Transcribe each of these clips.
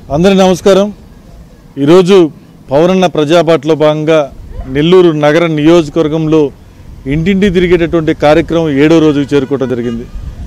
అందరి నమస్కారం ఈరోజు పౌరన్న ప్రజాపాట్లో భాగంగా నెల్లూరు నగర నియోజకవర్గంలో ఇంటింటి తిరిగేటటువంటి కార్యక్రమం ఏడో రోజుకు చేరుకోవడం జరిగింది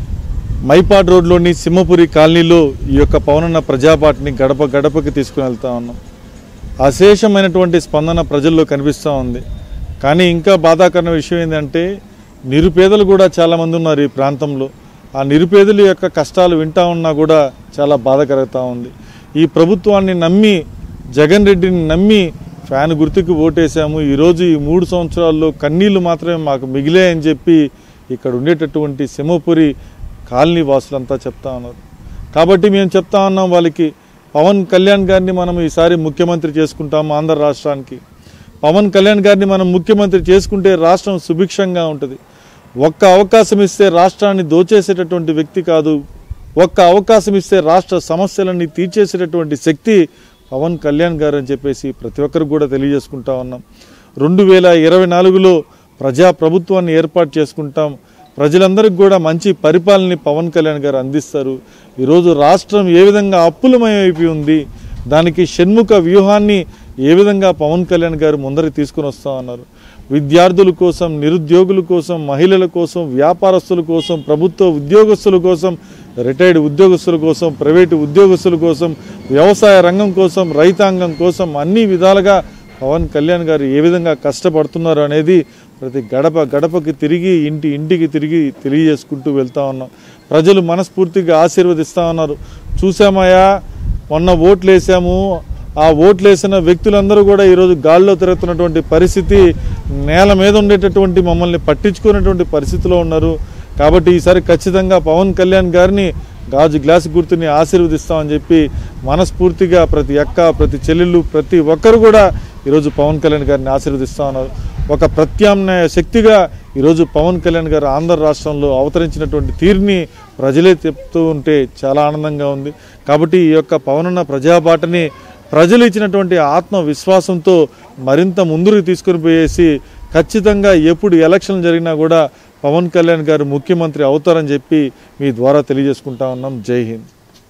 మైపాడ్ రోడ్లోని సింహపురి కాలనీలో ఈ యొక్క పౌరన్న ప్రజాపాటిని గడప గడపకి తీసుకుని వెళ్తా ఉన్నాం అశేషమైనటువంటి స్పందన ప్రజల్లో కనిపిస్తూ ఉంది కానీ ఇంకా బాధాకరణ విషయం ఏంటంటే నిరుపేదలు కూడా చాలామంది ఉన్నారు ఈ ప్రాంతంలో ఆ నిరుపేదల యొక్క కష్టాలు వింటా ఉన్నా కూడా చాలా బాధ కలుగుతూ ఉంది ఈ ప్రభుత్వాన్ని నమ్మి జగన్ రెడ్డిని నమ్మి ఫ్యాన్ గుర్తుకు ఓటేశాము ఈరోజు ఈ మూడు సంవత్సరాల్లో కన్నీళ్లు మాత్రమే మాకు మిగిలాయని చెప్పి ఇక్కడ ఉండేటటువంటి సింహపురి కాలనీ వాసులంతా చెప్తా ఉన్నారు కాబట్టి మేము చెప్తా ఉన్నాం వాళ్ళకి పవన్ కళ్యాణ్ గారిని మనం ఈసారి ముఖ్యమంత్రి చేసుకుంటాం ఆంధ్ర రాష్ట్రానికి పవన్ కళ్యాణ్ గారిని మనం ముఖ్యమంత్రి చేసుకుంటే రాష్ట్రం సుభిక్షంగా ఉంటుంది ఒక్క అవకాశం ఇస్తే రాష్ట్రాన్ని దోచేసేటటువంటి వ్యక్తి కాదు ఒక్క అవకాశం ఇస్తే రాష్ట్ర సమస్యలన్నీ తీర్చేసేటటువంటి శక్తి పవన్ కళ్యాణ్ గారు అని చెప్పేసి ప్రతి ఒక్కరు కూడా తెలియజేసుకుంటా ఉన్నాం రెండు వేల ఇరవై నాలుగులో ప్రజా ప్రభుత్వాన్ని ఏర్పాటు చేసుకుంటాం ప్రజలందరికీ కూడా మంచి పరిపాలనని పవన్ కళ్యాణ్ గారు అందిస్తారు ఈరోజు రాష్ట్రం ఏ విధంగా అప్పులమయమైపోయి ఉంది దానికి షణ్ముఖ వ్యూహాన్ని ఏ విధంగా పవన్ కళ్యాణ్ గారు ముందరికి తీసుకుని వస్తా ఉన్నారు విద్యార్థుల కోసం నిరుద్యోగుల కోసం మహిళల కోసం వ్యాపారస్తుల కోసం ప్రభుత్వ ఉద్యోగస్తుల కోసం రిటైర్డ్ ఉద్యోగస్తుల కోసం ప్రైవేటు ఉద్యోగస్తుల కోసం వ్యవసాయ రంగం కోసం రైతాంగం కోసం అన్ని విధాలుగా పవన్ కళ్యాణ్ గారు ఏ విధంగా కష్టపడుతున్నారు అనేది ప్రతి గడప గడపకి తిరిగి ఇంటి ఇంటికి తిరిగి తెలియజేసుకుంటూ వెళ్తా ఉన్నాం ప్రజలు మనస్ఫూర్తిగా ఆశీర్వదిస్తూ ఉన్నారు చూసామయ్యా మొన్న ఓట్లు వేసాము ఆ ఓట్లు వేసిన వ్యక్తులందరూ కూడా ఈరోజు గాల్లో తిరుగుతున్నటువంటి పరిస్థితి నేల మీద ఉండేటటువంటి మమ్మల్ని పట్టించుకునేటువంటి పరిస్థితిలో ఉన్నారు కాబట్టి ఈసారి ఖచ్చితంగా పవన్ కళ్యాణ్ గారిని గాజు గ్లాస్ గుర్తుని ఆశీర్వదిస్తామని చెప్పి మనస్ఫూర్తిగా ప్రతి అక్క ప్రతి చెల్లెళ్ళు ప్రతి ఒక్కరు కూడా ఈరోజు పవన్ కళ్యాణ్ గారిని ఆశీర్వదిస్తా ఉన్నారు ఒక ప్రత్యామ్నాయ శక్తిగా ఈరోజు పవన్ కళ్యాణ్ గారు ఆంధ్ర రాష్ట్రంలో అవతరించినటువంటి తీరుని ప్రజలే చెప్తూ ఉంటే చాలా ఆనందంగా ఉంది కాబట్టి ఈ యొక్క పవనన్న ప్రజాబాటని ప్రజలు ఇచ్చినటువంటి ఆత్మవిశ్వాసంతో మరింత ముందుకు తీసుకుని పోయేసి ఖచ్చితంగా ఎప్పుడు ఎలక్షన్ జరిగినా కూడా పవన్ కళ్యాణ్ గారు ముఖ్యమంత్రి అవుతారని చెప్పి మీ ద్వారా తెలియజేసుకుంటా ఉన్నాం జై హింద్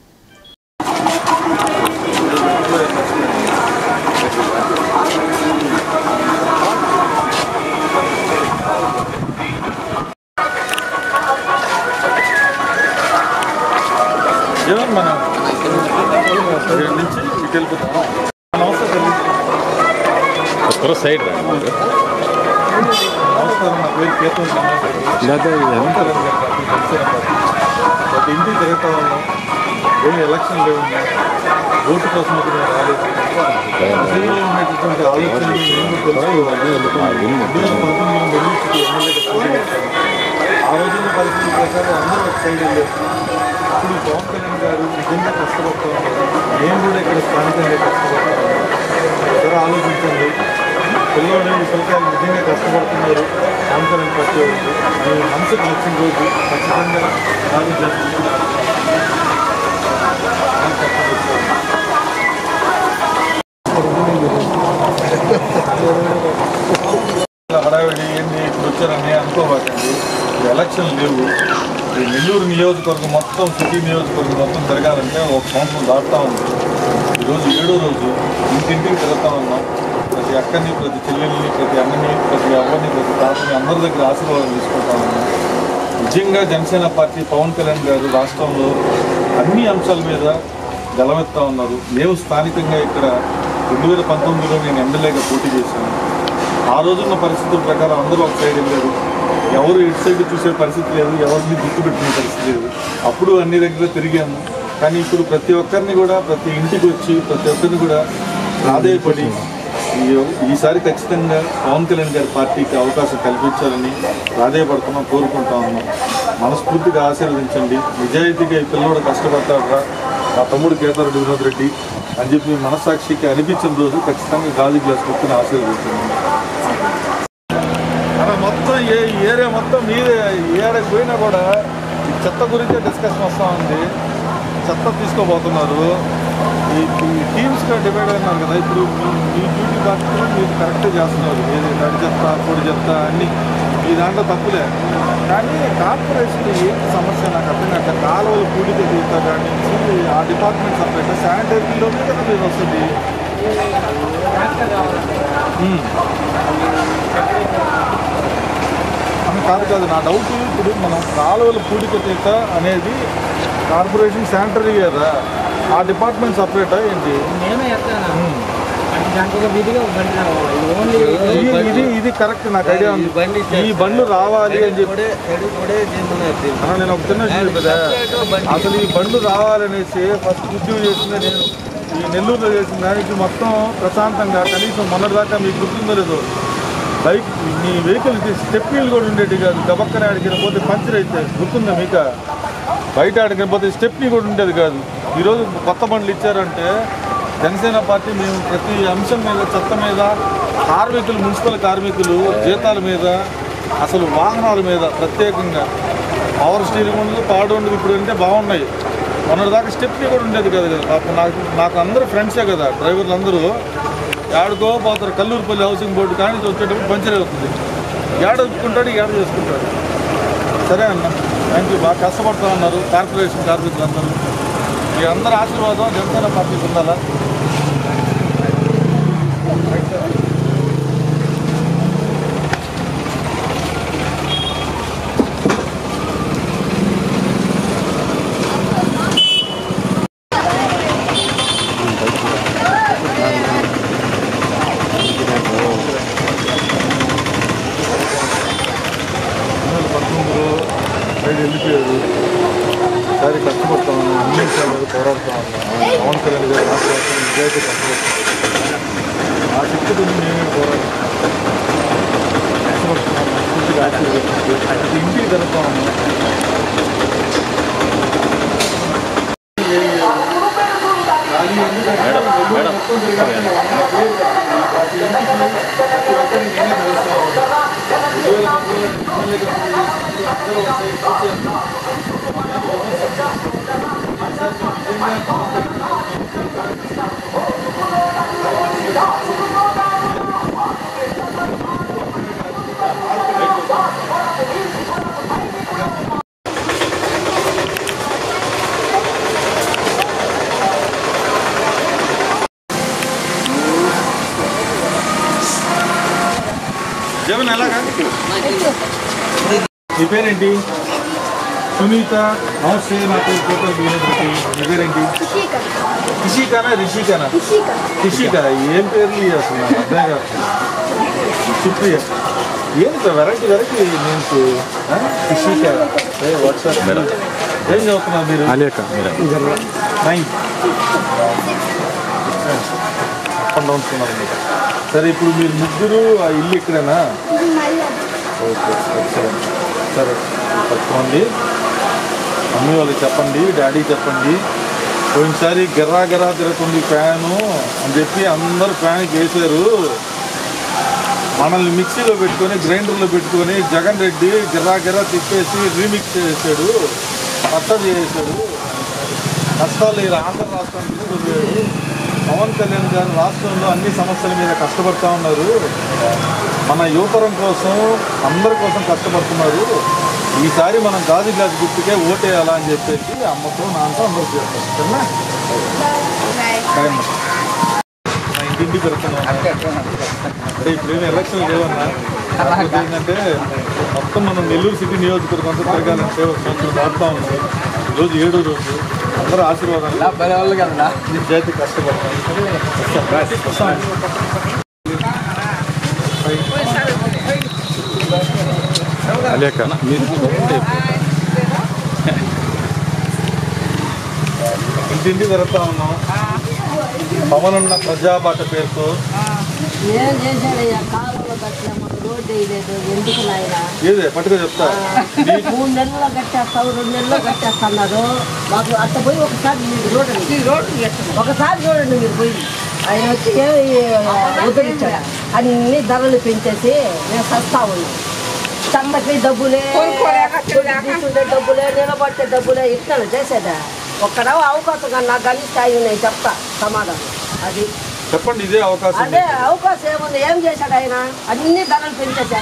జగన్ మన పదిహేడు నుంచి ఇటు వెళ్ళిపోతాం నమస్తే తల్లి. ఒక్కరో సైడ్ రండి మీరు. నమస్కారం నా పేరు కేతం ప్రతి ఇంటికి తిరుగుతా ఉన్నాం ఏమి ఎలక్షన్ లేవు ఓటు కోసం అయితే మేము రాలేదు ప్రజల్లో ఉండేటటువంటి ఆలోచనలు మేము తెలుసుకోవాలి రెండు వేల పంతొమ్మిదిలో నెల్లూరుకి ఎమ్మెల్యేగా పోటీ చేశాను ఆ రోజున పరిస్థితి ప్రకారం అందరూ ఒక సైడ్ వెళ్ళారు ఇప్పుడు పవన్ కళ్యాణ్ గారు నిజంగా కష్టపడుతూ ఉన్నారు నేను కూడా ఇక్కడ స్థానికంగా కష్టపడుతూ ఉన్నాను ఒకసారి ఆలోచించండి పిల్లలు ఈ పిల్లకాయలు నిజంగా కష్టపడుతున్నారు పవన్ కళ్యాణ్ పార్టీ వాళ్ళు మీ మనసుకు నచ్చిన రోజు ఖచ్చితంగా రాజు జరుపుకుంటున్నారు హడావిడి ఏంది ఇప్పుడు వచ్చారని అనుకోబాకండి ఈ ఎలక్షన్ లేవు ఈ నెల్లూరు నియోజకవర్గం మొత్తం సిటీ నియోజకవర్గం మొత్తం జరగాలంటే ఒక సంవత్సరం దాటుతా ఉంది ఈరోజు ఏడో రోజు ఇంటింటికి తిరుగుతా ఉన్నాం ప్రతి అక్కని ప్రతి చెల్లెల్ని ప్రతి అన్నని ప్రతి అవ్వని ప్రతి తాతని అందరి దగ్గర ఆశీర్వాదం తీసుకుంటా ఉన్నాం నిజంగా జనసేన పార్టీ పవన్ కళ్యాణ్ గారు రాష్ట్రంలో అన్ని అంశాల మీద గలమెత్తా ఉన్నారు మేము స్థానికంగా ఇక్కడ రెండు వేల పంతొమ్మిదిలో నేను ఎమ్మెల్యేగా పోటీ చేశాను ఆ రోజున్న పరిస్థితుల ప్రకారం అందరూ ఒక సైడ్ వెళ్ళారు ఎవరు ఇటు సైడ్ చూసే పరిస్థితి లేదు ఎవరిని గుర్తుపెట్టిన పరిస్థితి లేదు అప్పుడు అన్ని దగ్గర తిరిగాము కానీ ఇప్పుడు ప్రతి ఒక్కరిని కూడా ప్రతి ఇంటికి వచ్చి ప్రతి ఒక్కరిని కూడా ప్రాధేయపడి ఈ- ఈసారి ఖచ్చితంగా పవన్ కళ్యాణ్ గారి పార్టీకి అవకాశం కల్పించాలని ప్రాధేయపడుతున్నాం కోరుకుంటా ఉన్నాం మనస్ఫూర్తిగా ఆశీర్వదించండి నిజాయితీగా ఈ పిల్లోడు కష్టపడతాడరా మా తమ్ముడు కేతారెడ్డి వినోద్ రెడ్డి అని చెప్పి మనసాక్షికి అనిపించిన రోజు ఖచ్చితంగా గాజు గ్లాస్ కొట్టుకుని ఆశీర్వదించండి అలా మొత్తం ఏ ఈ ఏరియా మొత్తం మీదే ఏ ఏరియాకి పోయినా కూడా ఈ చెత్త గురించే డిస్కషన్ వస్తూ ఉంది చెత్త తీసుకోబోతున్నారు ఈ ఈ టీమ్స్గా డివైడ్ అయినారు కదా ఇప్పుడు మీ మీ డ్యూటీ బాధ్యతలు మీరు కరెక్ట్ చేస్తున్నారు ఏది తడి చెత్త పొడి చెత్త అన్ని మీ దాంట్లో తప్పులే కానీ కార్పొరేషన్ ఏంటి సమస్య నాకు అర్థం కాక కాలువలు కూడిక తీరుతా కానీ ఆ డిపార్ట్మెంట్ సపరేట్ శానిటరీలోనే కదా మీరు వస్తుంది ఉమ్. అని కాదు కాదు నా డౌట్ ఇప్పుడు మనం కాలువల పూడిక తీత అనేది కార్పొరేషన్ శానిటరీ కదా ఆ డిపార్ట్మెంట్ సపరేటా ఏంటి మేమే ఎత్తాను ఉమ్. అంటే దాంట్లో ఒక విధిగా ఒక బండి రావాలి ఇది ఓన్లీ ఇది ఇది ఇది కరెక్ట్ నాకు ఐడియా ఉంది ఈ బండ్లు రావాలి అని చెప్పి అన్న, నేను ఒక చిన్న విషయం చెప్పేదా అసలు ఈ బండ్లు రావాలనేసి ఫస్ట్ ఉద్యోగం చేసిందే నేను ఈ నెల్లూరులో చేసిన దానికి మొత్తం ప్రశాంతంగా కనీసం మొన్నటిదాకా మీకు గుర్తుందో లేదో బైక్ మీ వెహికల్కి స్టెప్నీలు కూడా ఉండేవి కాదు గబక్కన ఆడికి పోతే పంచర్ అయితే గుర్తుందా మీకు బయట ఆడికి పోతే స్టెప్నీ కూడా ఉండేది కాదు ఈరోజు కొత్త బండ్లు ఇచ్చారంటే జనసేన పార్టీ మేము ప్రతి అంశం మీద చెత్త మీద కార్మికులు మున్సిపల్ కార్మికులు జీతాల మీద అసలు వాహనాల మీద ప్రత్యేకంగా పవర్ స్టీరింగ్ ఉండదు పాడు ఉండదు ఇప్పుడు అంటే బాగున్నాయి మొన్నటిదాకా స్టెప్నీ కూడా ఉండేది కదా కదా పాపం నాకు నాకు అందరూ ఫ్రెండ్సే కదా డ్రైవర్లు అందరూ ఏడుకో పోతారు కల్లూరుపల్లి హౌసింగ్ బోర్డు కానీ వచ్చేటప్పుడు పంచర్ అవుతుంది ఏడ ఒప్పుకుంటాడు ఏడ చేసుకుంటాడు సరే అన్న థ్యాంక్ యూ బాగా కష్టపడుతూ ఉన్నారు కార్పొరేషన్ కార్మికులు అందరూ మీ అందరి ఆశీర్వాదం జనసేన పార్టీకి ఉండాలా రెండు వేల పంతొమ్మిదిలో సైడ్ వెళ్ళిపోయారు ఈసారి కష్టపడతా ఉన్నాం అన్ని విషయాలు పోరాడుతూ ఉన్నాం పవన్ కళ్యాణ్ గారు రాష్ట్ర వ్యాప్తంగా నిజాయితీ కష్టపడుతున్నాం ఆ శక్తితో మేమే పోరాడుతున్నాం కష్టపడుతున్నాం పూర్తిగా ఆశీర్వదించి ప్రతి ఇంటికి జరుగుతూ ఉన్నాం ఖాళీ ఎందుకంటే నెల్లూరు మొత్తం తిరగాలి. నా పేరు ప్రతి ఇంటికి ప్రతి ఒక్కరిని నేనే కలుస్తా ఉన్నాను. రెండు వేల పంతొమ్మిది ఎమ్మెల్యేగా అందరూ ఒకసారి చూసి జగన్ ఎలాగా నీ పేరేంటి సునీత నమస్తే నా పేరు కోటల్ బియ్యనపతి నీ పేరేంటి రిషికానా రిషికానా రిషిక ఏం పేర్లు ఇవి అసలు నాకు అర్థం కాదు సుప్రియ ఏంటి variety variety names Rishika WhatsApp ఏం చదువుతున్నారు మీరు నైన్త్ అప్ అండ్ డౌన్స్ ఉన్నారు మీరు సరే ఇప్పుడు మీరు ముగ్గురు ఆ ఇల్లు ఇక్కడేనా ఓకే ఎక్సలెంట్ సరే పట్టుకోండి మమ్మీ వాళ్ళకి చెప్పండి డాడీ చెప్పండి పోయినసారి గిర్రా గిర్రా తిరుగుతుంది ఫ్యాను అని చెప్పి అందరూ ఫ్యాన్కి వేసారు మనల్ని మిక్సీలో పెట్టుకొని గ్రైండర్లో పెట్టుకొని జగన్ రెడ్డి గిర్రా గిర్రా తిప్పేసి రీమిక్స్ చేసాడు పచ్చడి చేసాడు కష్టాలు ఈ ఆంధ్ర రాష్ట్రానికి వదిలేడు పవన్ కళ్యాణ్ గారు రాష్ట్రంలో అన్ని సమస్యల మీద కష్టపడతా ఉన్నారు మన యువతరం కోసం అందరి కోసం కష్టపడుతున్నారు ఈసారి మనం గాజు గ్లాస్ గుర్తుకే ఓటేయాలా అని చెప్పేసి అమ్మతో నాన్నతో అందరూ చేస్తారు సరేనా బాయ్ అమ్మ. నా ఇంటింటి పెడుతున్నాను అంటే ఇప్పుడేమి ఎలక్షన్ లేవన్నా కాకపోతే ఏంటంటే మొత్తం మనం నెల్లూరు సిటీ నియోజకవర్గం అంతా తిరగాలంటే ఒక సంవత్సరం దాటుతా ఉంది ఈరోజు ఏడో రోజు అందరూ ఆశీర్వాదాలు నిజాయితీ కష్టపడతాం ఇంటింటి తిరుగుతా ఉన్నాం పవన్ అన్న ప్రజాబాట పేరుతో ఏం చేశాడయ్యా కాలంలో కట్టలే మన రోడ్డు వేయలేదు ఎందుకు నాయన ఏదే పట్టుగా చెప్తా మూడు నెలల్లో కట్టేస్తావు రెండు నెలల్లో కట్టేస్తున్నారు మాకు అట్ట పోయి ఒకసారి మీరు చూడండి ఒకసారి చూడండి మీరు పోయి ఆయన వచ్చి ఉద్ధరించాడు అన్ని ధరలు పెంచేసి నేను సస్తా ఉన్నాను చందకి డబ్బులే తీసుకుంటే డబ్బులే నిలబడితే డబ్బులే ఇస్తాను చేసేదా ఒక్కడ అవకాశం కానీ నాకు అన్ని స్థాయి ఉన్నాయి చెప్తా సమాధానం అది చెప్పండి ఇదే అవకాశం అదే అవకాశం ఏముంది ఏం చేశాడు ఆయన అన్ని ధరలు పెంచేశారా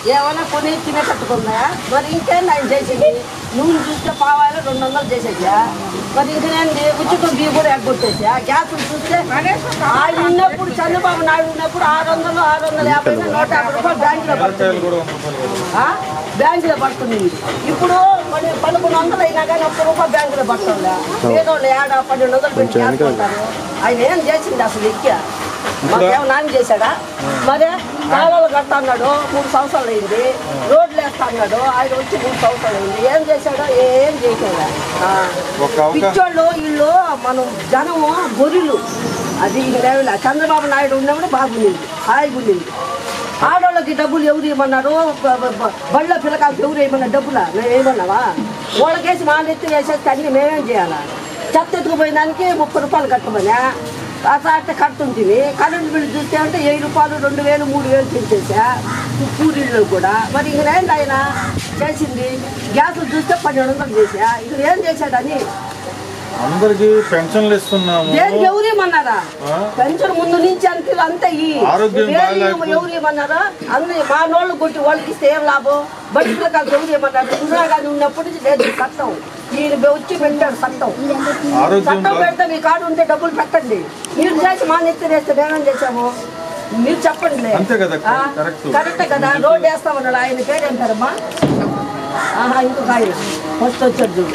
ఏమైనా కొని తినే కట్టుకుందా మరి ఇంకేంది ఆయన చేసేది నూనె చూస్తే పావాయిలు రెండు వందలు చేసేసా మరి ఇంకేంది ఉచితం బియ్యం కూడా ఎగ్గొట్టేసా గ్యాస్ చూస్తే ఆయన ఉన్నప్పుడు చంద్రబాబు నాయుడు ఉన్నప్పుడు ఆరు వందలు ఆరు వందల యాభై నూట యాభై రూపాయలు బ్యాంకులో పడుతుంది ఆ? బ్యాంకులో పడుతుంది ఇప్పుడు మరి పదకొండు వందలు అయినా కానీ ఒక్క రూపాయి బ్యాంకులో పడుతుందా ఏదో ఏడా పన్నెండు వందలు పెట్టి చేసుకుంటారు ఆయన ఏం చేసింది అసలు ఎక్కా మాకేమో నాన్న చేశాడా మరే కాలువలు కడతా అన్నాడు మూడు సంవత్సరాలు అయింది రోడ్లు వేస్తా అన్నాడు ఆయన వచ్చి మూడు సంవత్సరాలు అయింది ఏం చేశాడో ఏం చేశాడా ఆ. ఒక అవకా- పిచ్చోళ్ళు వీళ్ళు మనం జనము గొర్రెలు అది ఇంక లేవలే చంద్రబాబు నాయుడు ఉన్నప్పుడు బాగుండింది హాయిగా ఉండింది ఆడవాళ్ళకి డబ్బులు ఎవరు ఇవ్వమన్నారు బ- బ- బ- బళ్ళ పిల్లకాయలకు ఎవరు ఇవ్వమన్నారు డబ్బులా మేము ఏమన్నావా వాళ్ళకేసి మా నెత్తి వేసేసి అన్ని మేమేం చేయాలా చెత్త ఎత్తుకుపోయిన దానికి ముప్పై రూపాయలు కట్టమని అట్లా అట్లా కట్టుంటుంది కరెంట్ బిల్లు చూస్తే అంటే వెయ్యి రూపాయలు రెండు వేలు మూడు వేలు పెంచేసా కూలీళ్ళు కూడా మరి ఇంక ఏంటి ఆయన చేసింది గ్యాసులు చూస్తే పన్నెండు వందలు చేసా ఇక్కడ ఏం చేశాడని అందరికి పెన్షన్లు ఇస్తున్నాము దేనికి ఎవరు ఇమ్మన్నారా ఆ? పెన్షన్ ముందు నుంచి అంతే అంతే ఈ ఆరోగ్యం దేనికి బాగాలేకపోతే- ఎవరు ఇమ్మన్నారా అన్ని మా నోళ్ళు కొట్టి వాళ్ళకి ఇస్తే ఏం లాభం బట్టి పిల్లకాయలు ఎవరు ఇమ్మన్నారు ఇందిరాగాంధీ ఉన్నప్పటి నుంచి లేదు ఈ చట్టం ఈయన వచ్చి పెట్టాడు చట్టం ఆరోగ్యం చట్టం బా- పెడితే మీ కాడు ఉంటే డబ్బులు పెట్టండి మీరు చేసి మా నెత్తి వేస్తే మేమేం చేసాము మీరు చెప్పండి అంతే కదా, ఆ? కరెక్ట్. కరెక్టే కదా రోడ్డు వేస్తామన్నాడు ఆయన పేరు ఏంటారమ్మా ఆహా ఇంకొక ఆయన ఫస్ట్ వచ్చాడు చూడు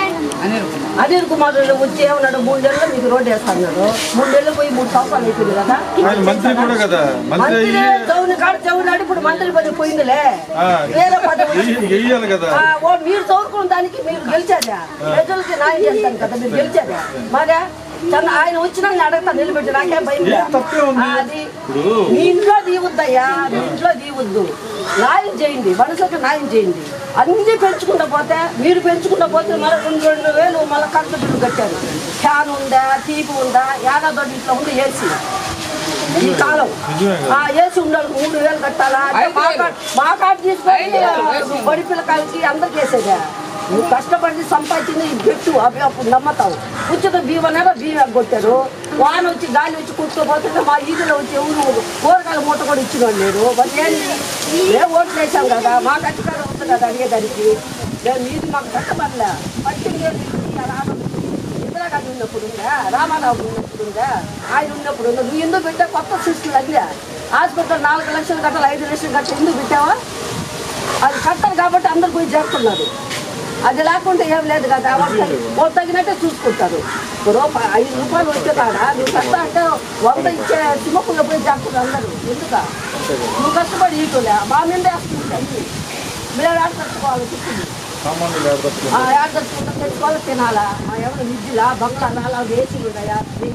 అనిల్ కుమార్ రెడ్డి వచ్చి ఏమన్నాడు మూడు నెలలు మీకు రోడ్డు వేస్తాడు మూడు నెలలు పోయి మూడు సంవత్సరాలు అయిపోయింది కదా ఆయన మంత్రి కూడా కదా మంత్రి మంత్రి అయ్యి చౌని కాడ చౌనాడు ఇప్పుడు మంత్రి పదవి పోయిందిలే ఆ, వేరే పదవి వెయ్యి- వెయ్యాలి కదా ఆ, ఓ మీరు చదువుకున్న దానికి మీరు గెలిచారా ప్రజలకి న్యాయం చేస్తాను కదా మీరు గెలిచారా మరే తన ఆయన వచ్చినా నేను అడగతా నిలబెట్టి నాకేం భయం లే. ఏం తప్పే ఉంది? ఆ, అది ఇప్పుడు మీ ఇంట్లో దీవద్దయ్యా మీ ఇంట్లో దీవద్దు న్యాయం చేయండి మనసుకు న్యాయం చేయండి అన్ని పెంచుకుంటా పోతే మీరు పెంచుకుంటా పోతే మళ్ళీ రెండు రెండు వేలు మళ్ళీ కరెంటు బిల్లు కట్టారు ఫ్యాన్ ఉందా టీవీ ఉందా ఏడాది ఇంట్లో ఉంది ఏసీ ఈ కాలం నిజమే కదా. ఆ ఏసీ ఉండాలి మూడు వేలు కట్టాలా అంటే మా కార్డు మా కార్డు తీసుకొని బడి పిల్లకాయలకి అందరికి వేసేదా నువ్వు కష్టపడి సంపాదించింది ఇది పెట్టు అవి అప్పుడు నమ్మతావు ఉచిత బీమా నెల బీమా కొట్టారు వాన వచ్చి గాలి వచ్చి కుట్టుకోపోతుంటే మా ఈదులో వచ్చి ఎవరు కూరగాయల మూట కూడా ఇచ్చిన వాళ్ళు లేరు మరి ఏంటి మేము ఓట్లు వేసాం కదా మాకు అధికారం ఉంది కదా అడిగేదానికి మేము ఇది మాకు కట్టబడలే పద్దెనిమిది ఏళ్ళు ఇచ్చి అలా ఇందిరాగాంధీ ఉన్నప్పుడు ఉందా రామారావు ఉన్నప్పుడు ఉందా ఆయన ఉన్నప్పుడు ఉందా నువ్వు ఎందుకు పెట్టా కొత్త సిస్టమ్ అదే హాస్పిటల్ నాలుగు లక్షలు కట్టాలి ఐదు లక్షలు కట్టాలి ఎందుకు పెట్టావా అది కట్టాలి కాబట్టి అందరు పోయి చేస్తున్నారు అది లేకుంటే ఏం లేదు కదా వాళ్ళు వాళ్ళు తగినట్టే చూసుకుంటారు ఇప్పుడు ప- ఐదు రూపాయలు వచ్చే కాడ నువ్వు కష్ట అంటే వంద ఇచ్చే సింహపుల్లో పోయి చేస్తున్నారు అందరూ ఎందుక నువ్వు కష్టపడి ఇటులే మా మీద వేస్తుంటాయి మేము ఆడ కట్టుకోవాలి చెప్పింది సామాన్యులు ఏర్పడుతున్నారు ఆ యాదర్శంగా తెచ్చుకోవాలి తినాలా ఆ ఎవరు విద్యులా బంగ్లా ఏసీలు ఉన్నాయా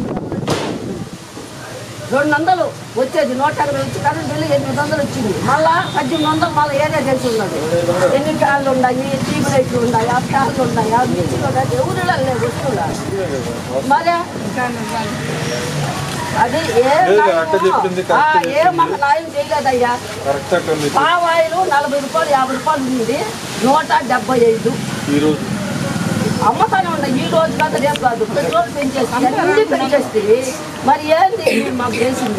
రెండు వందలు వచ్చేది నూట అరవై వచ్చి కరెంట్ బిల్లు ఎనిమిది వందలు వచ్చింది మళ్ళా పద్దెనిమిది వందలు మళ్ళీ ఏరియా తెలిసి ఉన్నది ఎన్ని ఫ్యాన్లు ఉన్నాయి టీవీ లైట్లు ఉన్నాయా ఫ్యాన్లు ఉన్నాయా మిక్సీలు ఉన్నాయి ఎవరు లేదు వస్తువులు మరే అది ఏ లేదు, అక్క చెప్పింది ఆ, కరెక్ట్ ఏ మాకు న్యాయం చేయలేదయ్యా కరెక్ట్ అక్కడ పావాయిలు నలభై రూపాయలు యాభై రూపాయలు ఉంది నూట డెబ్బై ఐదు ఈరోజు అమ్మతానే ఉన్నాయి ఈ రోజు కాదు రేపు కాదు పెట్రోల్ పెంచేసి అన్ని పెంచేస్తే మరి ఏంది మీరు మాకు చేసింది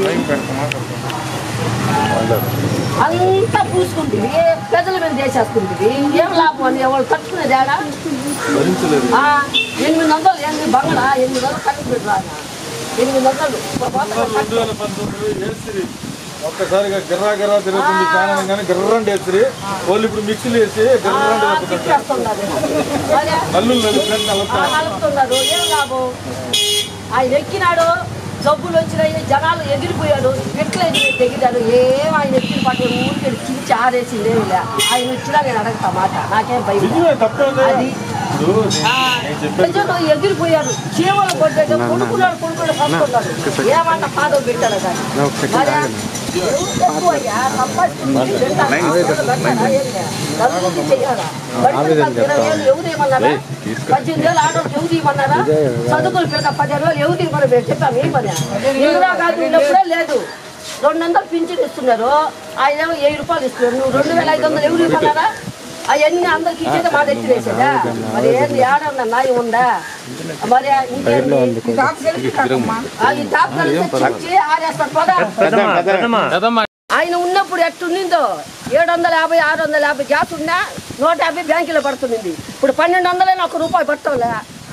అంతా పూసుకుంటుంది ప్రజల మీద చేసేసుకుంటుంది ఏం లాభం అని ఎవరు తట్టుకునేది ఆడ భరించలేదు ఆ, ఎనిమిది వందలు ఎనిమిది బంగళా ఎనిమిది వందలు కరెంట్ బిల్ రాదా ఎనిమిది వందలు రెండు వేల పంతొమ్మిది వేసిరి ఒక్కసారిగా గిర్రా గిర్రా తిరుగుతుంది ఫ్యాన్ కానీ గిర్రండి వేసిరి వాళ్ళు ఇప్పుడు మిక్సీలు వేసి గిర్రండి తిప్పుతుంటారు తిప్పేస్తున్నారు మరి కళ్ళు నలుపుకొని ఆ, నలుపుతారు నలుపుతున్నారు ఏం లాభం ఆయన ఎక్కినాడు జబ్బులు వచ్చినాయి జనాలు ఎగిరిపోయాడు ఎట్లా ఎగిరి తెగిరాడు ఏం ఆయన ఎక్కిన పట్ల ఊరికి చించి ఆరేసింది ఏమి లే ఆయన వచ్చినా నేను అడగతా మాట నాకేం భయం లే. నిజమే తప్పేదే అది ఇప్పుడు ఆ, నేను చెప్పేది ప్రజలు ఎగిరిపోయారు చీమలు కొట్టాడు కొడుకున్నాడు కొడుకులు వస్తున్నాడు ఏమంట పాదం పెట్టాడు కానీ మరి ఎవరు తక్కువ అయ్యా? సంపాదించుకుంటే తింటారా? పెట్టారా? ఏం లే. నలుగురికి చెయ్యాలా? బడికి వెళ్ళాలి, ఇరవై ఏళ్ళు ఎవరు ఏమన్నారా? పద్దెనిమిది ఏళ్ళు ఆడవాళ్ళకి ఎవరు ఇవ్వమన్నారా చదువుకుని పిల్లక పదిహేను వేలు ఎవరు ఇవ్వమని మేము చెప్పాము ఏం పని ఇందిరా గాంధీ ఉన్నప్పుడే లేదు రెండు వందలు పింఛన్ ఇస్తున్నారు ఆయన ఏమో వెయ్యి రూపాయలు ఇస్తున్నారు నువ్వు రెండు వేల ఐదు వందలు ఎవరు ఇవ్వమన్నారా అవన్నీ అందరికి ఇచ్చేది మా దగ్గర వేసేదా మరి ఏంది ఏడన్నా న్యాయం ఉందా మరి ఇంకేంటి ఆ, ఈ టాప్ కలిసి చచ్చి ఆరేస్తారు పదా ఆయన ఉన్నప్పుడు ఎట్టుండిందో ఏడు వందల యాభై ఆరు వందల యాభై గ్యాస్ ఉన్నా నూట యాభై బ్యాంకులో పడుతుంది ఇప్పుడు పన్నెండు వందలైనా ఒక రూపాయి పట్టంలే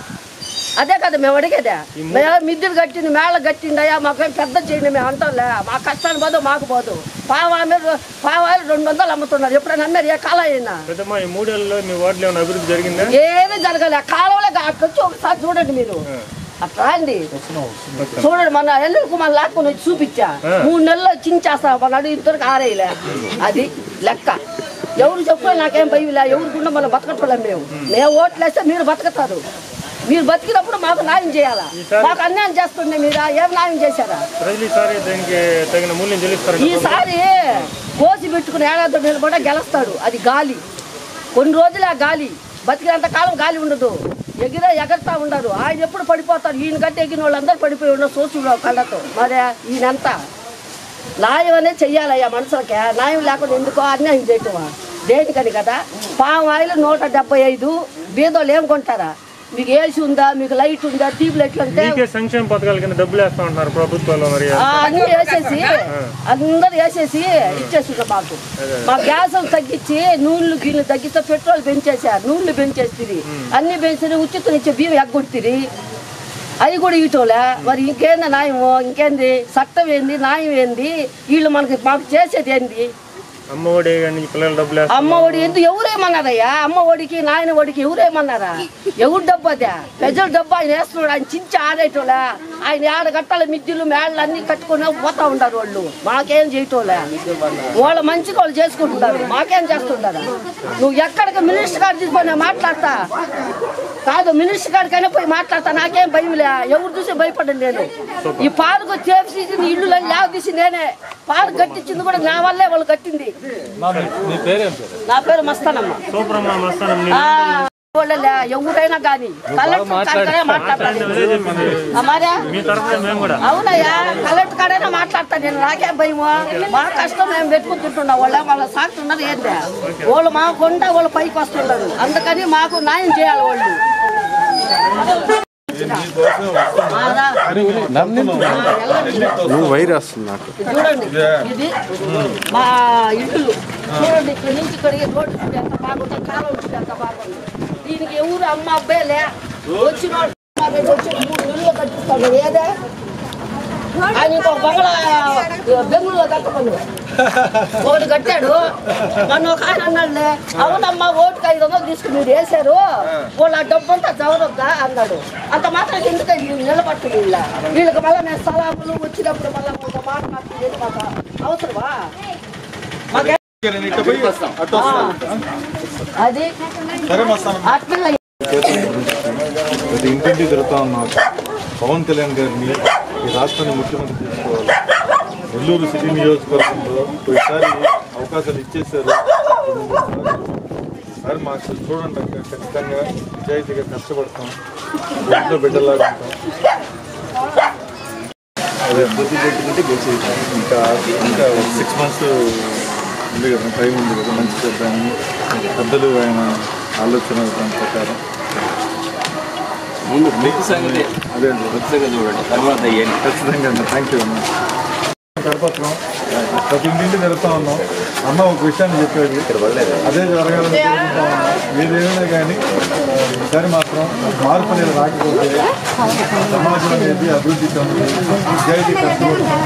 అదే కదా మేము అడిగేదే మేము మిద్దెలు కట్టింది మేళ కట్టిందయ్యా మాకేం పెద్ద చేయండి మేము అంటాంలే మా కష్టాన్ని పోదు మాకు పోదు పావా మీరు పావాలు రెండు వందలు అమ్ముతున్నారు ఎప్పుడైనా అమ్మారు ఏ కాలం అయినా పెద్దమ్మా ఈ మూడేళ్ళలో మీ వార్డులో ఏమైనా అభివృద్ధి జరిగిందా ఏమీ జరగలే కాలంలో అట్లొచ్చి ఒకసారి చూడండి మీరు అట్లా అండి చూడండి మన ఎల్లుడు కుమార్ లాక్కొని వచ్చి చూపించా మూడు నెలలు చించేస్తా మన అడుగు ఇద్దరికి ఆరేయలే అది లెక్క ఎవరు చెప్పు నాకేం భయలే ఎవరు గుండా మనం బతకట్లేం మేము మేము ఓట్లు వేస్తే మీరు బతుకుతారు మీరు బతికినప్పుడు మాకు న్యాయం చేయాలా మాకు అన్యాయం చేస్తుండే మీరు ఏం న్యాయం చేశారా ప్రజలు ఈసారి దానికి తగిన మూల్యం చెల్లిస్తారండి ఈసారి కోసి పెట్టుకుని ఏడాది నిలబడ గెలుస్తాడు అది గాలి కొన్ని రోజులు ఆ గాలి బతికినంత కాలం గాలి ఉండదు ఎగిరే ఎగరుతా ఉండరు ఆయన ఎప్పుడు పడిపోతారు ఈయన కంటే ఎగిన వాళ్ళందరూ పడిపోయి ఉండరు సోచుడు కళ్ళతో మరి ఈయనంతా న్యాయం అనేది చెయ్యాలయ్యా మనుషులకి న్యాయం లేకుండా ఎందుకో అన్యాయం చేయటమా దేనికని కదా పాము ఆయిల్ నూట డెబ్బై ఐదు బీదోళ్ళు ఏం కొంటారా మీకు ఏసీ ఉందా మీకు లైట్ ఉందా ట్యూబ్ లైట్లు అంటే మీకే సంక్షేమ పథకాల కింద డబ్బులు వేస్తా ఉంటున్నారు ప్రభుత్వాలు మరి ఆ, అన్ని వేసేసి అందరు వేసేసి ఇచ్చేస్తున్నారు మాకు మా గ్యాస్ తగ్గించి నూనెలు గిన్నెలు తగ్గిస్తే పెట్రోల్ పెంచేసారు నూనెలు పెంచేస్తుంది అన్ని పెంచి ఉచితం ఇచ్చే బియ్యం ఎగ్గొట్టిరి అవి కూడా ఇటోలే మరి ఇంకేంది న్యాయము ఇంకేంది చట్టం ఏంది న్యాయం ఏంది వీళ్ళు మనకి మాకు చేసేది ఏంది అమ్మ ఒడి కానీ పిల్లల డబ్బులు వేస్తా అమ్మ ఒడి ఎందుకు ఎవరేమన్నారయ్యా అమ్మ ఒడికి నాయన ఒడికి ఎవరేమన్నారా ఎవరు డబ్బు అదే ప్రజల డబ్బు ఆయన వేస్తున్నాడు ఆయన చించి ఆడేటోలే ఆయన ఆడ కట్టాలి మిద్దులు మేళ్ళు అన్ని కట్టుకుని పోతా ఉంటారు వాళ్ళు మాకేం చేయటోలే వాళ్ళ మంచిగా వాళ్ళు చేసుకుంటున్నారు మాకేం చేస్తుంటారు నువ్వు ఎక్కడికి మినిస్టర్ గారు తీసుకొని నేను మాట్లాడతా కాదు మినిస్టర్ గారికైనా పోయి మాట్లాడతా నాకేం భయంలే ఎవరు చూసి భయపడను నేను ఈ పాలకు చేసి ఇల్లు లేవ తీసి నేనే పాలు కట్టించింది కూడా నా వల్లే వాళ్ళు కట్టింది మీ పేరేం పేరు నా పేరు మస్తానమ్మ సూపరమ్మ మస్తానం ఆ, వాళ్ళలే, ఎవరైనా కానీ కలెక్టర్ కాడనే మాట్లాడతాను ఆ, మరే మీ తరఫున మేము కూడా అవునయ్యా కలెక్టర్ కాడైనా మాట్లాడతాను నేను నాకేం భయము మా కష్టం మేము పెట్టుకుంటుంటున్నాం వాళ్ళ వాళ్ళ సాగుతున్నారు ఏంటి వాళ్ళు మా కొండ వాళ్ళు పైకి వస్తుంటారు అందుకని మాకు న్యాయం చేయాలి వాళ్ళు ఆ, రా. నువ్వు వైరస్ నాకు ఇది చూడండి ఇది మా ఇల్లు చూడండి ఇక్కడ నుంచి ఇక్కడికి రోడ్డు చూడు ఎంత బాగుంటుంది కాలం చూడు ఎంత బాగుంది దీనికి ఎవరు అమ్మ అబ్బాయి లే వచ్చిన వాళ్ళు మా దగ్గర వచ్చి మూడు నెలలు కట్టిస్తాడు ఏదే ఆయన ఇంకో బంగ్లా బెంగళూరులో కట్టమను ఒకటి కట్టాడు మొన్న ఒక ఆయన అన్నాడులే అవునమ్మా ఓటుకి ఐదు వందలు తీసుకుని మీరు వేశారు వాళ్ళు ఆ డబ్బు అంతా చదవద్దా అన్నాడు అంత మాత్రం ఎందుకంటే వీళ్ళు నిలబట్టు వీళ్ళ వీళ్ళకి మళ్ళీ నేను స్థలాలు వచ్చినప్పుడు మళ్ళీ ఒక మాట మాట్లాడేది మాకు అవసరమా మాకే ఆ, అది సరే మస్తాను అట్లా ప్రతి ఇంటింటి తిరుగుతా ఉన్నాం పవన్ కళ్యాణ్ గారిని ఈ రాష్ట్రాన్ని ముఖ్యమంత్రి చేసుకోవాలి నెల్లూరు సిటీ నియోజకవర్గంలో ఈసారి అవకాశాలు ఇచ్చేశారు సార్ మాకు చూడండి అక్క, ఖచ్చితంగా నిజాయితీగా కష్టపడతాం ఇంట్లో బిడ్డలాగా ఉంటాం అదే బుద్ధి పెట్టుకుంటే గెలిచేది ఇంకా ఇంకా సిక్స్ మంత్స్ ఉంది కదా టైం ఉంది కదా మంచి చేద్దామని పెద్దలు ఆయన ఆలోచన దాని ప్రకారం ముందు బుక్ సంగతి అదే అండి బుక్ సంగతి చూడండి తర్వాత అయ్యండి ఖచ్చితంగా అన్న థ్యాంక్ యూ అన్న కడపత్రం ప్రతి ఇంటింటి తిరుగుతా ఉన్నాం అన్న ఒక విషయాన్ని చెప్పేది అదే జరగాలని కోరుకుంటా ఉన్నాం ఏదేమైనా కానీ ఈసారి మాత్రం మార్పు అనేది రాకపోతే సమాజం అనేది అభివృద్ధి చెందుతుంది నిజాయితీ కష్టపడుతుంది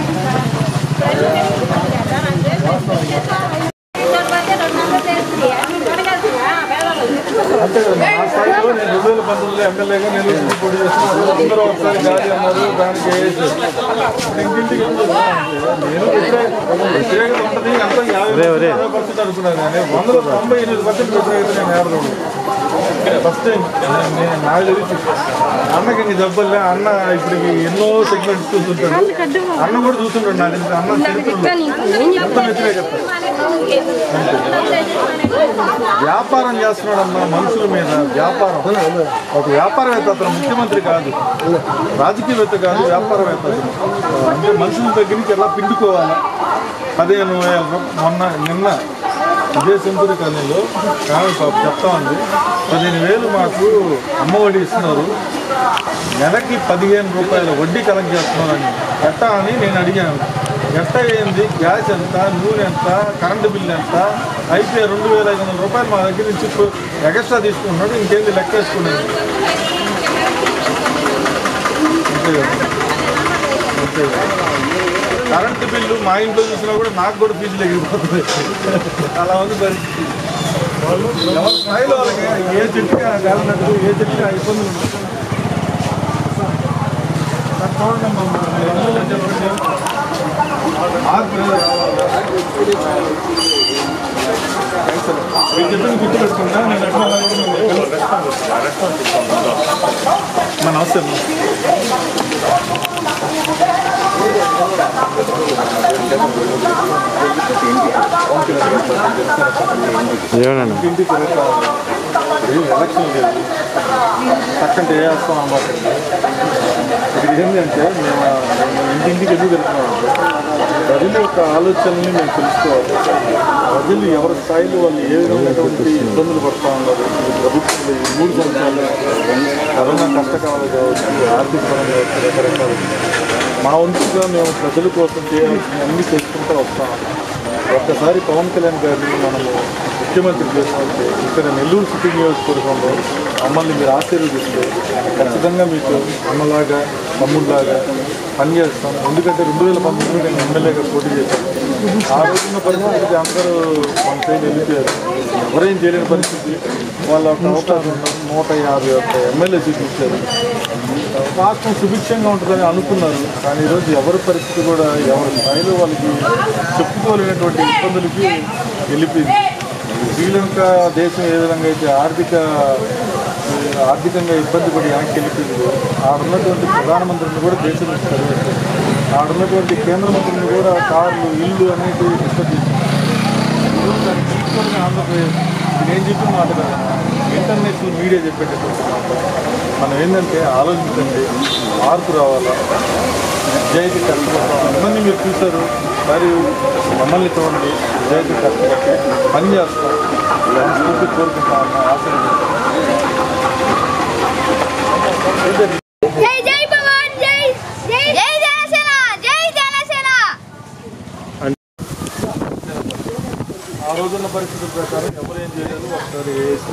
అంతే కదా ఆ స్థాయిలో నేను రెండు వేల పంతొమ్మిదిలో ఎమ్మెల్యేగా నెల్లూరు పోటీ చేస్తున్నాను అందరూ ఒకసారి గాలి అన్నారు దానికి వేసి ఇంటింటికి ఎందుకు వస్తున్నానంటే నేను వ్యతిరేక వ్యతిరేకత ఉంటుంది అంతా యాభై యాభై పర్సెంట్ అనుకున్నాను కానీ వందలో తొంభై ఎనిమిది పర్సెంట్ వ్యతిరేకత నేను ఏడదు ఫస్ట్ టైం నేను నాకు తెలిసి అన్నకి ఇంక జబ్బల్లే అన్న ఇప్పటికి ఎన్నో సెగ్మెంట్స్ చూస్తుంటాడు అన్న కూడా చూస్తుంటాడు నాకు తెలిసి అన్న చరిత్రలో ఎంత వ్యతిరేకత వ్యాపారం చేస్తున్నాడు అన్న మనుషుల మీద వ్యాపారం ఒక వ్యాపారవేత్త అతను ముఖ్యమంత్రి కాదు రాజకీయవేత్త కాదు వ్యాపారవేత్త అతను అంటే మనుషుల దగ్గర నుంచి ఎలా పిండుకోవాలి పదిహేను వేల రూప- మొన్న నిన్న ఇదే సెంచురీ కాలనీలో ఆమె పాప చెప్తా ఉంది పదిహేను వేలు మాకు అమ్మఒడి ఇస్తున్నారు నెలకి పదిహేను రూపాయల వడ్డీ కలెక్ట్ చేస్తున్నారని ఎట్టా అని నేను అడిగాను ఎంత అయింది గ్యాస్ ఎంత నూనె ఎంత కరెంటు బిల్లు ఎంత అయితే రెండు వేల ఐదు వందల రూపాయలు మా దగ్గర నుంచి ఇప్పుడు ఎక్స్ట్రా తీసుకుంటున్నాడు ఇంకేంది లెక్క వేసుకునేది అంతే కదా అంతే కదా కరెంటు బిల్లు మా ఇంట్లో చూసినా కూడా నాకు కూడా ఫీజులు ఎగిరిపోతుంది అలా ఉంది పరిస్థితి ఎవరి స్థాయిలో వాళ్ళకి ఏ చెట్టుకి కాలినట్టు ఏ చెట్టుకి ఆ ఇబ్బందులు ఉండవు సార్ చూడండి అమ్మా, మీరు అందరూ చెప్పండి మార్పు అనేది రావాలి. మీరు చెప్పింది గుర్తు పెట్టుకుంటా నేను ఎట్లా మన నమస్తే అమ్మా. ఏమన్నా ఇంటికి తిరుగుతా ఇది ఎలక్షన్ లేదు చక్కటి వేస్తాం అన్నమాట ఇక్కడ ఏంటంటే మేము మేము ఇంటింటికి ఎందుకు వెళ్తున్నాం ప్రజల యొక్క ఆలోచనల్ని మేము తెలుసుకోవాలి ప్రజలు ఎవరి స్థాయిలో వాళ్ళు ఏ విధమైనటువంటి ఇబ్బందులు పడుతూ ఉన్నారు ఈ ప్రభుత్వంలో ఈ మూడు సంవత్సరాలు కరోనా కష్టకాలాలు కావచ్చు ఆర్థిక పరంగా కావచ్చు రకరకాలు మా వంతుగా మేము ప్రజల కోసం చేయాల్సిన అన్ని చేసుకుంటూ వస్తాం ఒక్కసారి పవన్ కళ్యాణ్ గారిని మనము ముఖ్యమంత్రి చేసినట్టే ఇక్కడ నెల్లూరు సిటీ నియోజకవర్గంలో మమ్మల్ని మీరు ఆశీర్వదిస్తే ఖచ్చితంగా మీకు అమ్మలాగా తమ్ముళ్ళలాగా పనిచేస్తాం ఎందుకంటే రెండు వేల పంతొమ్మిది నేను ఎమ్మెల్యేగా పోటీ చేశాను ఆ రోజున్న పరిస్థితికి అందరూ మన సైడ్ వెళ్ళిపోయారు ఎవరేం చేయలేని పరిస్థితి వాళ్ళ ఒక అవకాశం ఉన్న నూట యాభై ఒక్క ఎమ్మెల్యే సీట్లు ఇచ్చారు రాష్ట్రం సుభిక్షంగా ఉంటుందని అనుకున్నారు కానీ ఈరోజు ఎవరి పరిస్థితి కూడా ఎవరి స్థాయిలో వాళ్ళకి చెప్పుకోలేనటువంటి ఇబ్బందులకి వెళ్ళిపోయింది శ్రీలంక దేశం ఏ విధంగా అయితే ఆర్థిక ఆర్థికంగా ఇబ్బంది పడి వెనక్కి వెళ్ళిపోయింది ఆడున్నటువంటి ప్రధానమంత్రిని కూడా దేశం నుంచి తరివేశారు ఆడున్నటువంటి కేంద్ర మంత్రిని కూడా కార్లు ఇల్లు అనేటివి నిష్పత్తి ఈరోజు దాన్ని తీసుకొని ఆంధ్రప్రదేశ్ నేను చెప్పిన మాట కాదు ఇంటర్నేషనల్ మీడియా చెప్పేటటువంటి మాట మనం ఏంటంటే ఆలోచించండి మార్పు రావాలా నిజాయితీ కష్టపడతాం ఇవన్నీ మీరు చూశారు మరి మమ్మల్ని చూడండి నిజాయితీ కష్టపడి పని చేస్తాం మనస్ఫూర్తి కోరుకుంటాం ఆశీర్వదిస్తాం జై జై భవాన్ జై జై జై జనసేన జై జనసేన ఆ రోజున్న పరిస్థితుల ప్రకారం ఎవరు ఏం చేయలేదు ఒకసారి వేసి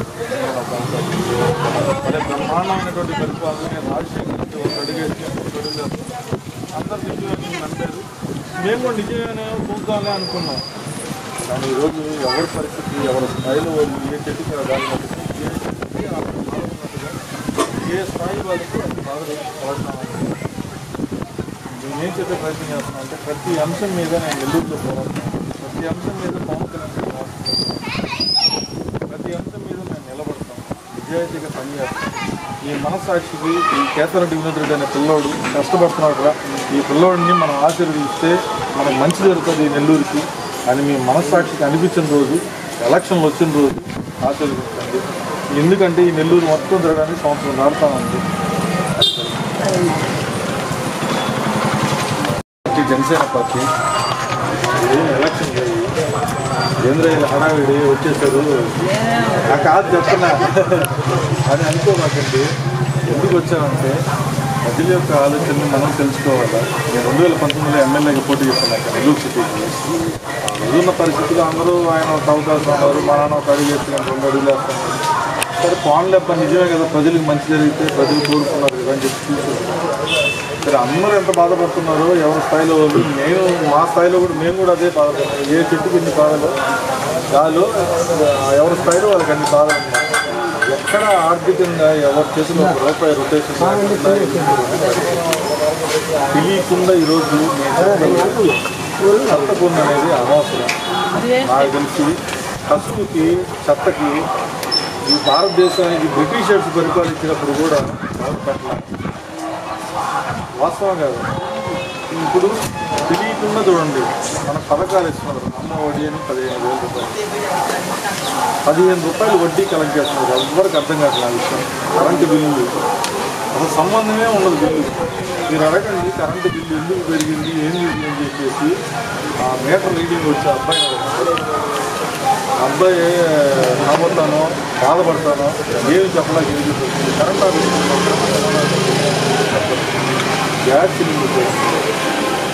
మరి బ్రహ్మాండమైనటువంటి పరిపాలన నేను రాజశేఖర్ రెడ్డి ఒక అడిగేసి ఒక అడుగు అందరు నిజమే అంటారు మేము కూడా నిజమేనే చూద్దాంలే అనుకున్నాం కానీ ఈరోజు ఎవరి పరిస్థితి ఎవరి స్థాయిలో వాళ్ళు ఏ చెట్టుకి ఆ దారి పట్టుకుని ఏ చెట్టుకి ఆ బాధ ఉన్నట్టుగా ఏ స్థాయి వాళ్ళకి అది బాధలు పడుతున్నాం నేనేం చెప్పే ప్రయత్నం చేస్తున్నాను అంటే ప్రతి అంశం మీద నేను నెల్లూరులో పోరాడుతున్నాను ప్రతి అంశం మీద పవన్ కళ్యాణ్ గారు పోరాడుతున్నాను. ప్రతి అంశం మీద నేను నిలబడతాను నిజాయితీగా పనిచేస్తాను ఈ మనసాక్షికి ఈ కేతరెడ్డి వినోద్ రెడ్డి అనే పిల్లోడు కష్టపడుతున్నాడు కదా ఈ పిల్లోడిని మనం ఆశీర్వదిస్తే మనకు మంచి జరుగుతుంది ఈ నెల్లూరుకి అని మీ మనస్సాక్షికి అనిపించిన రోజు ఎలక్షన్లు వచ్చిన రోజు ఆశీర్వదించండి ఎందుకంటే ఈ నెల్లూరు మొత్తం తిరగడానికి సంవత్సరం దాడుతూ ఉంది పార్టీ జనసేన పార్టీ ఏం ఎలక్షన్ లేదు కేంద్ర హడావిడి వచ్చేసారు ఆ కాదు చెప్తున్నా అని అనుకోమాకండి ఎందుకు వచ్చామంటే ప్రజల యొక్క ఆలోచనని మనం తెలుసుకోవాలా నేను రెండు వేల పంతొమ్మిదిలో ఎమ్మెల్యేగా పోటీ చేస్తున్నాను నెల్లూరు సిటీకి ఆ రోజున్న పరిస్థితుల్లో అందరూ ఆయన ఒక అవకాశం ఉన్నారు మా నాన్న ఒక అడుగు వేస్తున్నాను రెండు అడుగులు వేస్తున్నాను సరే పాన్లేప్ప నిజమే కదా ప్రజలకు మంచి జరిగితే ప్రజలు కోరుకున్నారు కదా అని చెప్పి చూసారు సరే అందరూ ఎంత బాధపడుతున్నారో ఎవరి స్థాయిలో వాళ్ళు మేము మా స్థాయిలో కూడా మేము కూడా అదే బాధపడుతున్నాం ఏ చెట్టుకి ఇన్ని బాధలు చాలు ఎవరి స్థాయిలో వాళ్ళకి అన్ని బాధలు ఉన్నాయి ఎక్కడ ఆర్థికంగా ఎవరి చేతిలో ఒక రూపాయి రొటేషన్ తెలియకుండా ఈరోజు చెత్తకుండ అనేది అనవసరం నాకు తెలిసి కసుపుకి చెత్తకి ఈ భారతదేశానికి బ్రిటిషర్స్ పరిపాలించినప్పుడు కూడా ఎవరు పెట్టలేదు వాస్తవం కాదు ఇప్పుడు తెలియకుండా చూడండి మన పథకాలు ఇస్తున్నారు అమ్మ వడ్డీ అని పదిహేను వేల రూపాయలు పదిహేను రూపాయలు వడ్డీ కలెక్ట్ చేస్తున్నారు ఎవరికి అర్థం కావట్లేదు ఆ విషయం కరెంటు బిల్లు అసలు సంబంధమే ఉండదు బిల్లు మీరు అడగండి కరెంటు బిల్లు ఎందుకు పెరిగింది ఏంది ఇది అని చెప్పేసి ఆ మీటర్ రీడింగ్ వచ్చే అబ్బాయి అబ్బాయి రాబోతానో బాధపడతానో ఏమి చెప్పలేక ఏం చెప్తుంది current office gas cylinder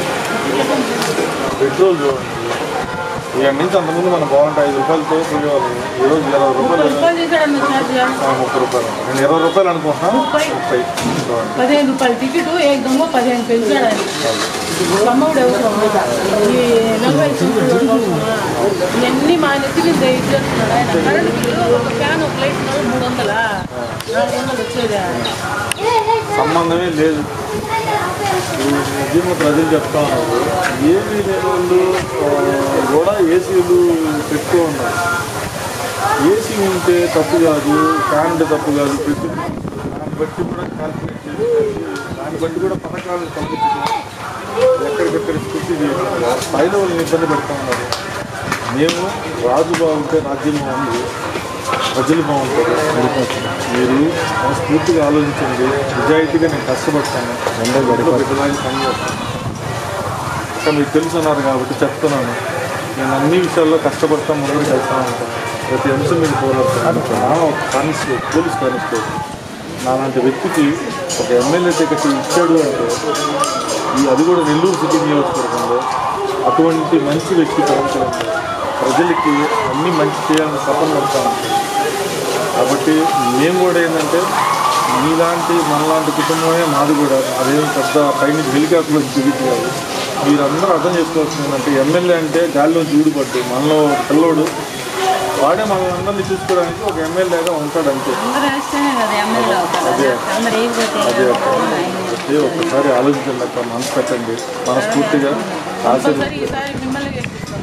petrol చూడండి ఇక్కడ నుంచి అంతకుముందు మనం బాగుంటే ఐదు రూపాయలతో పోయేవాళ్ళం ఈరోజు ఇరవై రూపాయలు ఆ, ముప్పై రూపాయలు నేను ఇరవై రూపాయలు అనుకుంటున్నా ముప్పై చూడండి పదిహేను రూపాయలు టికెట్ ఏకంగా పదిహేను పెంచాడు ఆయన అమ్మఒడు అవసరం ఈ నలభై సూట్లు అవసరమా? ఇవన్నీ మా నెత్తి మీద ఇచ్చేస్తున్నాడు ఆయన కరెంట్ బిల్లు ఒక ఫ్యాన్ ఒక లైట్ నెల మూడు వందలా నాలుగు వందలు వచ్చేదా సంబంధమే లేదు నిజంగా ప్రజలు చెప్తా ఉన్నారు ఏమీ లేని వాళ్ళు ఆ, కూడా ఏసీలు పెట్టుకో ఉన్నారు ఏసీ ఉంటే తప్పు కాదు ఫ్యాన్ ఉంటే తప్పు కాదు ప్రతి దాన్ని బట్టి కూడా క్యాల్కులేట్ చేసి దాన్ని బట్టి కూడా పథకాలను కల్పించడం ఎక్కడికెక్కడ స్థితి స్థాయిలో వాళ్ళని ఇబ్బంది పెడతా ఉన్నారు మేము రాజు బాగుంటే రాజ్యం బాగుంది ప్రజలు బాగుంటారు మీరు మనస్ఫూర్తిగా ఆలోచించండి నిజాయితీగా నేను కష్టపడతాను రెండో గడిపో పెద్దలాగా పని చేస్తాను ఇంకా మీకు తెలుసు అన్నారు కాబట్టి చెప్తున్నాను నేను అన్ని విషయాల్లో కష్టపడతాను ముందు చేస్తాను ఉంటాను ప్రతి అంశం మీద పోరాడతాను నా ఒక కానిస్టేబుల్ పోలీస్ కానిస్టేబుల్ నాలాంటి వ్యక్తికి ఒక ఎమ్మెల్యే టికెట్ ఇచ్చాడు అంటే ఈ అది కూడా నెల్లూరు సిటీ నియోజకవర్గంలో అటువంటి మంచి వ్యక్తి పవన్ కళ్యాణ్ గారు. ప్రజలకి అన్ని మంచి చేయాలని తపన పడతా ఉంటారు కాబట్టి మేము కూడా ఏంటంటే మీలాంటి మనలాంటి కుటుంబమే మాది కూడా అదేం పెద్ద పైనుంచి హెలికాప్టర్ దిగుతు కాదు మీరందరూ అర్థం చేసుకోవాల్సింది ఏంటంటే ఎమ్మెల్యే అంటే గాలిలోంచి ఊడిపడ్డు మనలో ఒక పిల్లోడు వాడే మనల్ని అందరినీ చూసుకోవడానికి ఒక ఎమ్మెల్యేగా ఉంటాడు అంతే అందరూ వేస్తేనే కదా ఎమ్మెల్యే అవుతారు అందరు అదే అదే ఒక్కసారి ఆలోచించండి అక్క మనసు పెట్టండి మనస్ఫూర్తిగా ఆశీర్వదించండి కంపల్సరీ ఈసారి మిమ్మల్ని గెలిపిస్తాం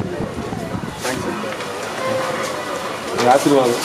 మీ ఆశీర్వాదం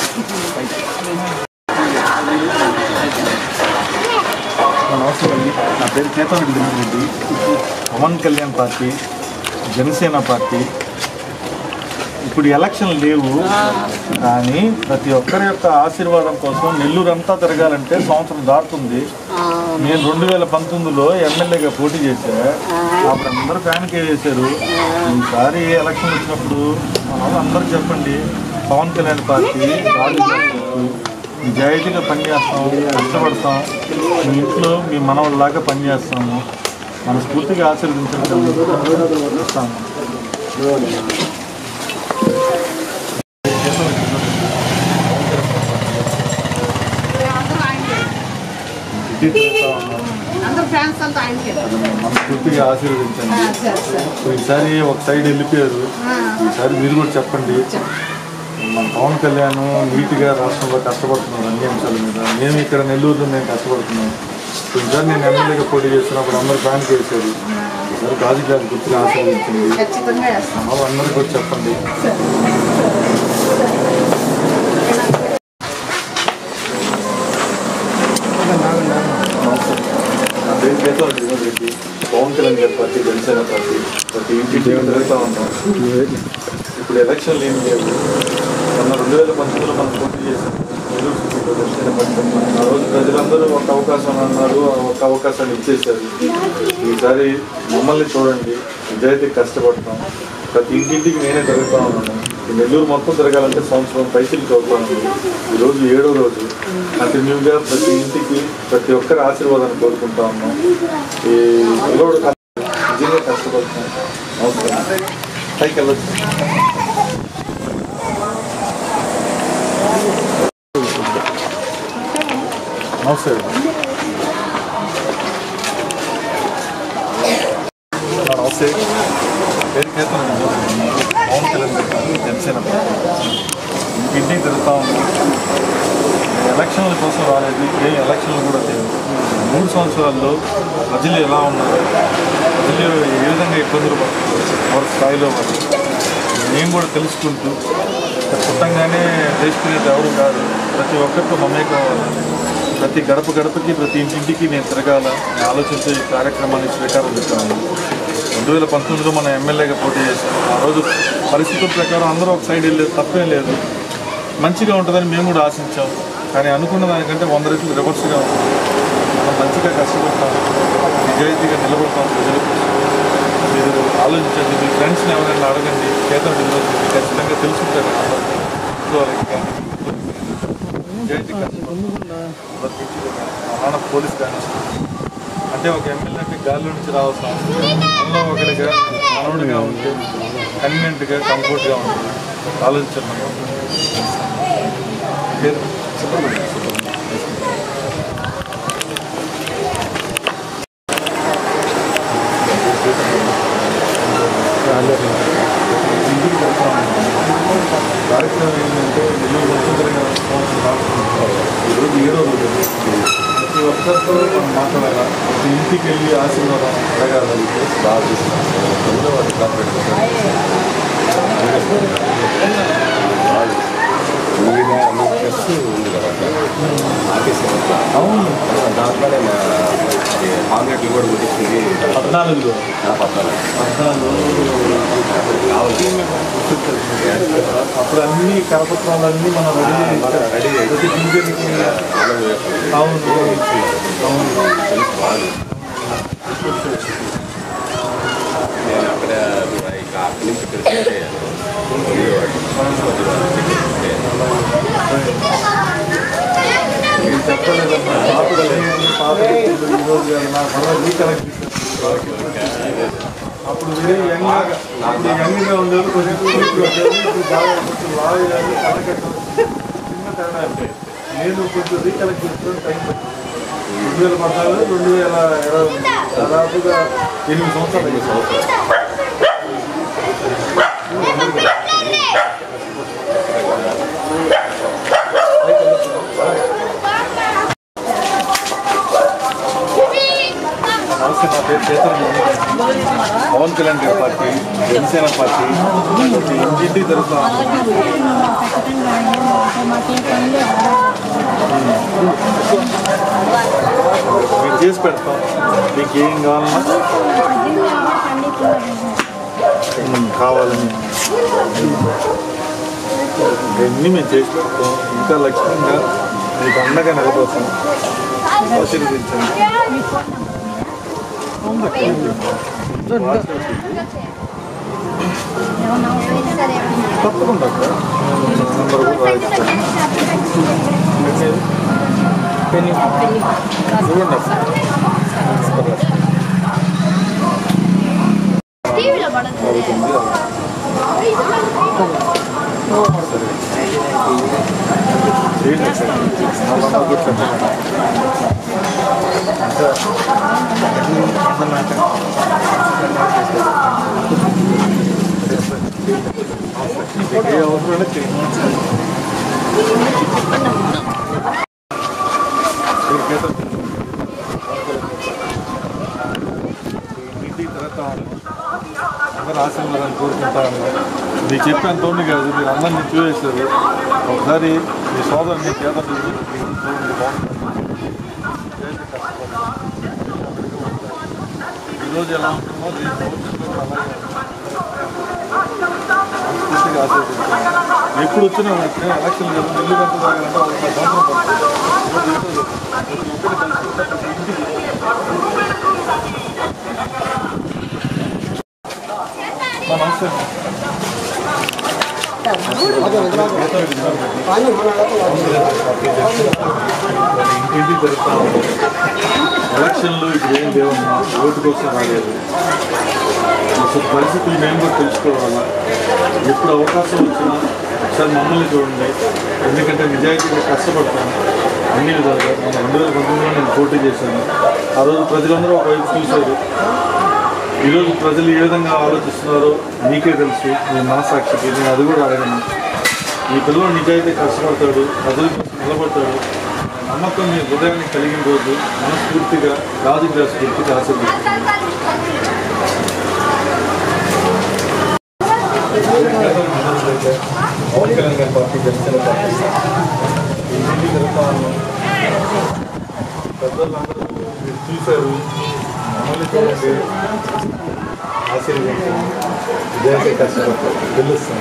నమస్కారం అండి నా పేరు కేతన్ రెడ్డి పవన్ కళ్యాణ్ పార్టీ జనసేన పార్టీ ఇప్పుడు ఎలక్షన్ లేవు కానీ ప్రతి ఒక్కరి యొక్క ఆశీర్వాదం కోసం నెల్లూరు అంతా తిరగాలంటే సంవత్సరం దాటుతుంది నేను రెండు వేల పంతొమ్మిదిలో ఎమ్మెల్యేగా పోటీ చేశా అప్పుడు అందరూ ఫ్యాన్కే చేశారు ఈసారి ఎలక్షన్ వచ్చినప్పుడు మన వాళ్ళు అందరూ చెప్పండి పవన్ కళ్యాణ్ పార్టీ రాజకీయాలు నిజాయితీగా పనిచేస్తాం కష్టపడతాం మీ ఇంట్లో మీ మనవాళ్ళలాగా పనిచేస్తాము మనస్ఫూర్తిగా ఆశీర్వదించడం ఇస్తాము ఇది చేస్తా ఉన్నాము. అందరు ఫ్యాన్స్ అంతా ఆయనకే మనస్ఫూర్తిగా ఆశీర్వదించండి ఇప్పుడు ఈసారి ఒక సైడ్ వెళ్ళిపోయారు ఈసారి మీరు కూడా చెప్పండి మన పవన్ కళ్యాణ్ నీట్గా రాష్ట్రంలో కష్టపడుతున్నారు అన్ని అంశాల మీద మేము ఇక్కడ నెల్లూరులో మేము కష్టపడుతున్నాం ఈసారి నేను ఎమ్మెల్యేగా పోటీ చేస్తున్నప్పుడు అందరూ ఫ్యాన్ చేశారు ఈసారి గాజు గారి గుర్తుగా ఆశీర్వదించండి ఖచ్చితంగా వేస్తాం మా అందరికీ కూడా చెప్పండి నా పేరు కేతవ వినోద్ రెడ్డి పవన్ కళ్యాణ్ గారి పార్టీ జనసేన పార్టీ ప్రతి ఇంటి తిరుగుతూ ఉన్నాం ఇప్పుడు ఎలక్షన్లు ఏమి లేవు మొన్న రెండు వేల పంతొమ్మిదిలో మనం పోటీ చేశాం నెల్లూరు సిటీలో జనసేన పార్టీ తరఫున. ఆ రోజు ప్రజలందరూ ఒక అవకాశం అన్నారు ఆ ఒక అవకాశాన్ని ఇచ్చేశారు ఈసారి మమ్మల్ని చూడండి నిజాయితీ కష్టపడతాం ప్రతి ఇంటింటికి నేనే తిరుగుతా ఉన్నాను ఈ నెల్లూరు మొత్తం తిరగాలంటే సంవత్సరం పైసలు చదువుతాను ఈరోజు ఏడో రోజు కంటిన్యూగా ప్రతి ఇంటికి ప్రతి ఒక్కరి ఆశీర్వాదాన్ని కోరుకుంటా ఉన్నాం ఈ పిల్లోడు నిజంగా కష్టపడుతున్నాం నమస్కారం పైకి వెళ్ళొచ్చు నమస్తే నమస్తే పేరు కేతన్ పవన్ కళ్యాణ్ గారు జనసేన పార్టీ. ఇంటింటికి తిరుగుతా ఉన్నాం ఎలక్షన్ల కోసం రాలేదు ఏ ఎలక్షన్లు కూడా లేవు మూడు సంవత్సరాల్లో ప్రజలు ఎలా ఉన్నారు ప్రజలు ఏ విధంగా ఇబ్బందులు పడుతున్నారు ఎవరి స్థాయిలో వాళ్ళు నేను కూడా తెలుసుకుంటూ పుట్టంగానే తెలుసుకునేది ఎవరు కాదు ప్రతి ఒక్కరితో మమేకం అవ్వాలి ప్రతి గడప గడపకి ప్రతి ఇంటింటికి నేను తిరగాల నేను ఆలోచించే ఈ కార్యక్రమాన్ని శ్రీకారం చుట్టాను రెండు వేల పంతొమ్మిదిలో మనం ఎమ్మెల్యేగా పోటీ చేశాం ఆ రోజు పరిస్థితుల ప్రకారం అందరూ ఒక సైడ్ వెళ్ళేది తప్పేం లేదు మంచిగా ఉంటుందని మేము కూడా ఆశించాం కానీ అనుకున్న దానికంటే వంద రెట్లు రివర్స్గా ఉంటుంది మనం మంచిగా కష్టపడతాం నిజాయితీగా నిలబడతాం ప్రజల కోసం మీరు ఆలోచించండి మీ ఫ్రెండ్స్ని ఎవరైనా అడగండి చేతన వినోద్ ఖచ్చితంగా తెలుసుంటారు అందరికీ ఇంట్లో వాళ్ళకి కానీ నిజాయితీ కష్టపడతాం అందరికీ మా నాన్న పోలీస్ కానీ అంటే ఒక ఎమ్మెల్యే అంటే గాలి నుంచి రావాల్సిన అవసరం లేదు. మనలో ఒకటిగా మనవుడిగా ఉంటే కన్వీనెంట్గా కంఫర్ట్గా ఉంటుంది ఆలోచించండి పేరు? కార్యక్రమం ఏంటంటే నెల్లూరు వసంతరంగ సంవత్సరం రాష్ట్రం ఈరోజు ఏడో రోజు ప్రతి ఒక్కరితో మనం మాట్లాడాలా ప్రతి ఇంటికి వెళ్ళి ఆశీర్వాదం అడగాలి బాగా చూస్తున్నాం వాటి అవును దాంట్లోనే మా కాంక్రీట్లు కూడా కొట్టించింది పద్నాలుగులో పద్నాలుగు అప్పుడు అన్ని కరపత్రాలు అన్నీ మనం రెడీ రెడీ ప్రతి గింజలకి అవును అవును నేను అక్కడ ఇక అక్కడి నుంచి ఇక్కడికి వస్తే నేను చెప్పలేదమ్మా పాతలు పాత వ్యక్తులు ఈ రోజు కాదు, నాకు మళ్ళీ రీకనెక్ట్ అప్పుడు వేరే యంగ్ అప్పుడు యంగ్గా ఉండేది కొంచెం స్వీట్ ఉండేది ఇప్పుడు బాగా కొంచెం లావు కానీ కలకట్టు చిన్న తేడా అంటే నేను కొంచెం రీకనెక్ట్ చేసుకొని టైం పట్టింది రెండు వేల పద్నాలుగు రెండు వేల ఇరవై ఉంది. దాదాపుగా ఎనిమిది సంవత్సరాలు అయ్యింది సంవత్సరం నమస్తే నా పేరు చేతన్ పవన్ కళ్యాణ్ గారి పార్టీ జనసేన పార్టీ ఇంటింటికి జరుగుతాం మేము చేసి పెడతాం మీకు ఏం కావాలన్నా ఉమ్, కావాలని ఇవన్నీ మేము చేసి పెడతాం ఇంకా లక్ష్యంగా మీకు అండగా నిలబోతాం ఆశీర్వదించండి తప్పకుండా అక్క. నంబర్ కూడా రాయిస్తాను. ఇవ్వండి అక్క. టీవీలో పడదు సరే. చేయండి అక్క. నా నంబర్ కూడా చెప్పండి. ఇంకా ఉందన్నమాట. మీకు ఏ అవసరమైనా చేయండి ఇంటికి తిరుగుతా ఉన్నాం అందరూ ఆశీర్వాదాన్ని కోరుకుంటా ఉన్నాం మీకు చెప్పేంత ఉంది కాదు మీరు అందరినీ చూసేసారు ఒకసారి మీ సోదరుని చేత చూడండి బాగుంటుంది ఈరోజు ఎలా ఉంటుందో రేపు భవిష్యత్తులో కూడా అలాగే పూర్తిగా ఆశీర్వదించాను ఎప్పుడు వచ్చినా మనకి ఎలక్షన్ లేదు నెల్లు గంట తాగాలంటే ఒక సంవత్సరం పడుతుంది ఈరోజు ఏదో ప్రతి ఒక్కరు కలుసుకుంటే ప్రతి ఇంటికి మా నమస్తే ఇంటింటి జరుగుతా ఉంది ఎలక్షన్లు ఇప్పుడు ఏం లేవమ్మా ఓటు కోసం రాలేదు అసలు పరిస్థితులు మేము కూడా తెలుసుకోవాలా ఎప్పుడు అవకాశం వచ్చినా ఒకసారి మమ్మల్ని చూడండి ఎందుకంటే నిజాయితీగా కష్టపడతాను అన్ని విధాలుగా మన రెండు వేల పంతొమ్మిదిలో నేను పోటీ చేశాను ఆ రోజు ప్రజలందరూ ఒకవైపు చూశారు ఈరోజు ప్రజలు ఏ విధంగా ఆలోచిస్తున్నారో మీకే తెలుసు మీ మనసాక్షికి నేను అది కూడా అడగను ఈ పిల్లలు నిజాయితీ కష్టపడతాడు ప్రజల కోసం నిలబడతాడు నమ్మకం మీ హృదయాన్ని కలిగిన రోజు మనస్ఫూర్తిగా రాజకీయ స్ఫూర్తిగా ఆశీర్వదిస్తుంది పవన్ కళ్యాణ్ గారి పార్టీ జనసేన పార్టీ ఇంటింటి తిరుగుతా ఉన్నాం పెద్దలందరూ మీరు చూశారు మమ్మల్ని చూడండి ఆశీర్వదించండి విజయానికి కష్టపడతారు గెలుస్తాం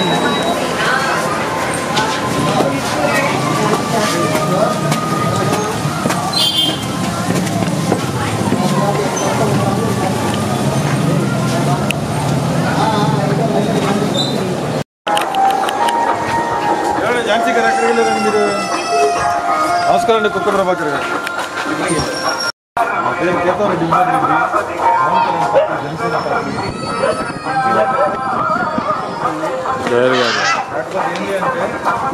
ఏమండి, ఝాన్సీ గారు ఎక్కడికి వెళ్ళారండి మీరు నమస్కారం అండి కుక్క ప్రభాకర్ గారు మా ఇదే కేతవరెడ్డి వినోద్ రెడ్డి పవన్ కళ్యాణ్ పార్టీ జనసేన పార్టీ లేదు కాదు కాకపోతే ఏంటి అంటే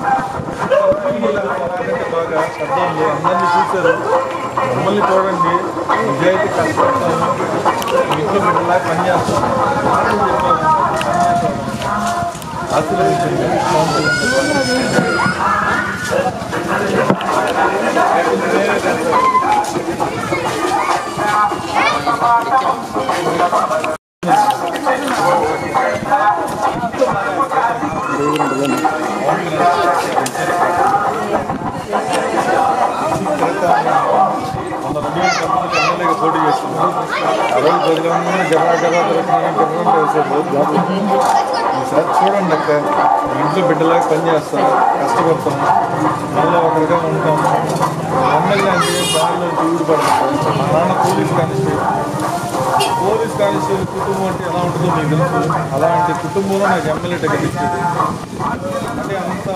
అంటే బాగా శబ్దంలో అందరినీ చూశారు మమ్మల్ని చూడండి నిజాయితీ కష్టపడతాము ఇంట్లో బిడ్డలా పనిచేస్తాము మాటలు చెప్పాము పనిచేస్తాము ఆశీర్వదించండి పవన్ కళ్యాణ్ గారు. మన రెండు వేల పంతొమ్మిది ఎమ్మెల్యేగా పోటీ చేస్తున్నాం ఆ రోజు ప్రజలందరూ జబా జబా తిరుగుతున్నారని చెప్పడం వేశారు జాబ్లు ఈసారి చూడండి అక్క ఇంట్లో బిడ్డలాగా పనిచేస్తాం కష్టపడతాం మళ్ళీ ఒకరిగా ఉంటాం ఎమ్మెల్యే అంటే దానిలో దిగుడు పడతాం మా నాన్న పోలీస్ కానిస్టేబుల్ పోలీస్ కానిస్టేబుల్ కుటుంబం అంటే ఎలా ఉంటుందో మీకు తెలుసు అలాంటి కుటుంబంలో నాకు ఎమ్మెల్యే టికెట్ ఇచ్చింది అంటే అంత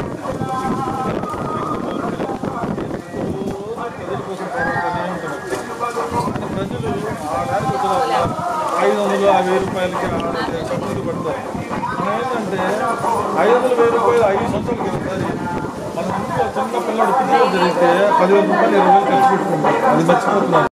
ప్రజల కోసం పోరాడుతూనే ఉంటారు. ప్రజలు ఆ దానికి వదలరు. ఐదు వందలు ఆ వెయ్యి రూపాయలకి ఆ ఖర్చులు పెడతారు మనం ఏంటంటే ఐదు వందలు వెయ్యి రూపాయలు ఐదు సంవత్సరాలకి ఒకసారి మన ఇంట్లో చిన్న పిల్లడు పుట్టిన జరిగితే పదివేల రూపాయలు ఇరవై వేలు ఖర్చు పెట్టుకుంటాం అది మర్చిపోతున్నాను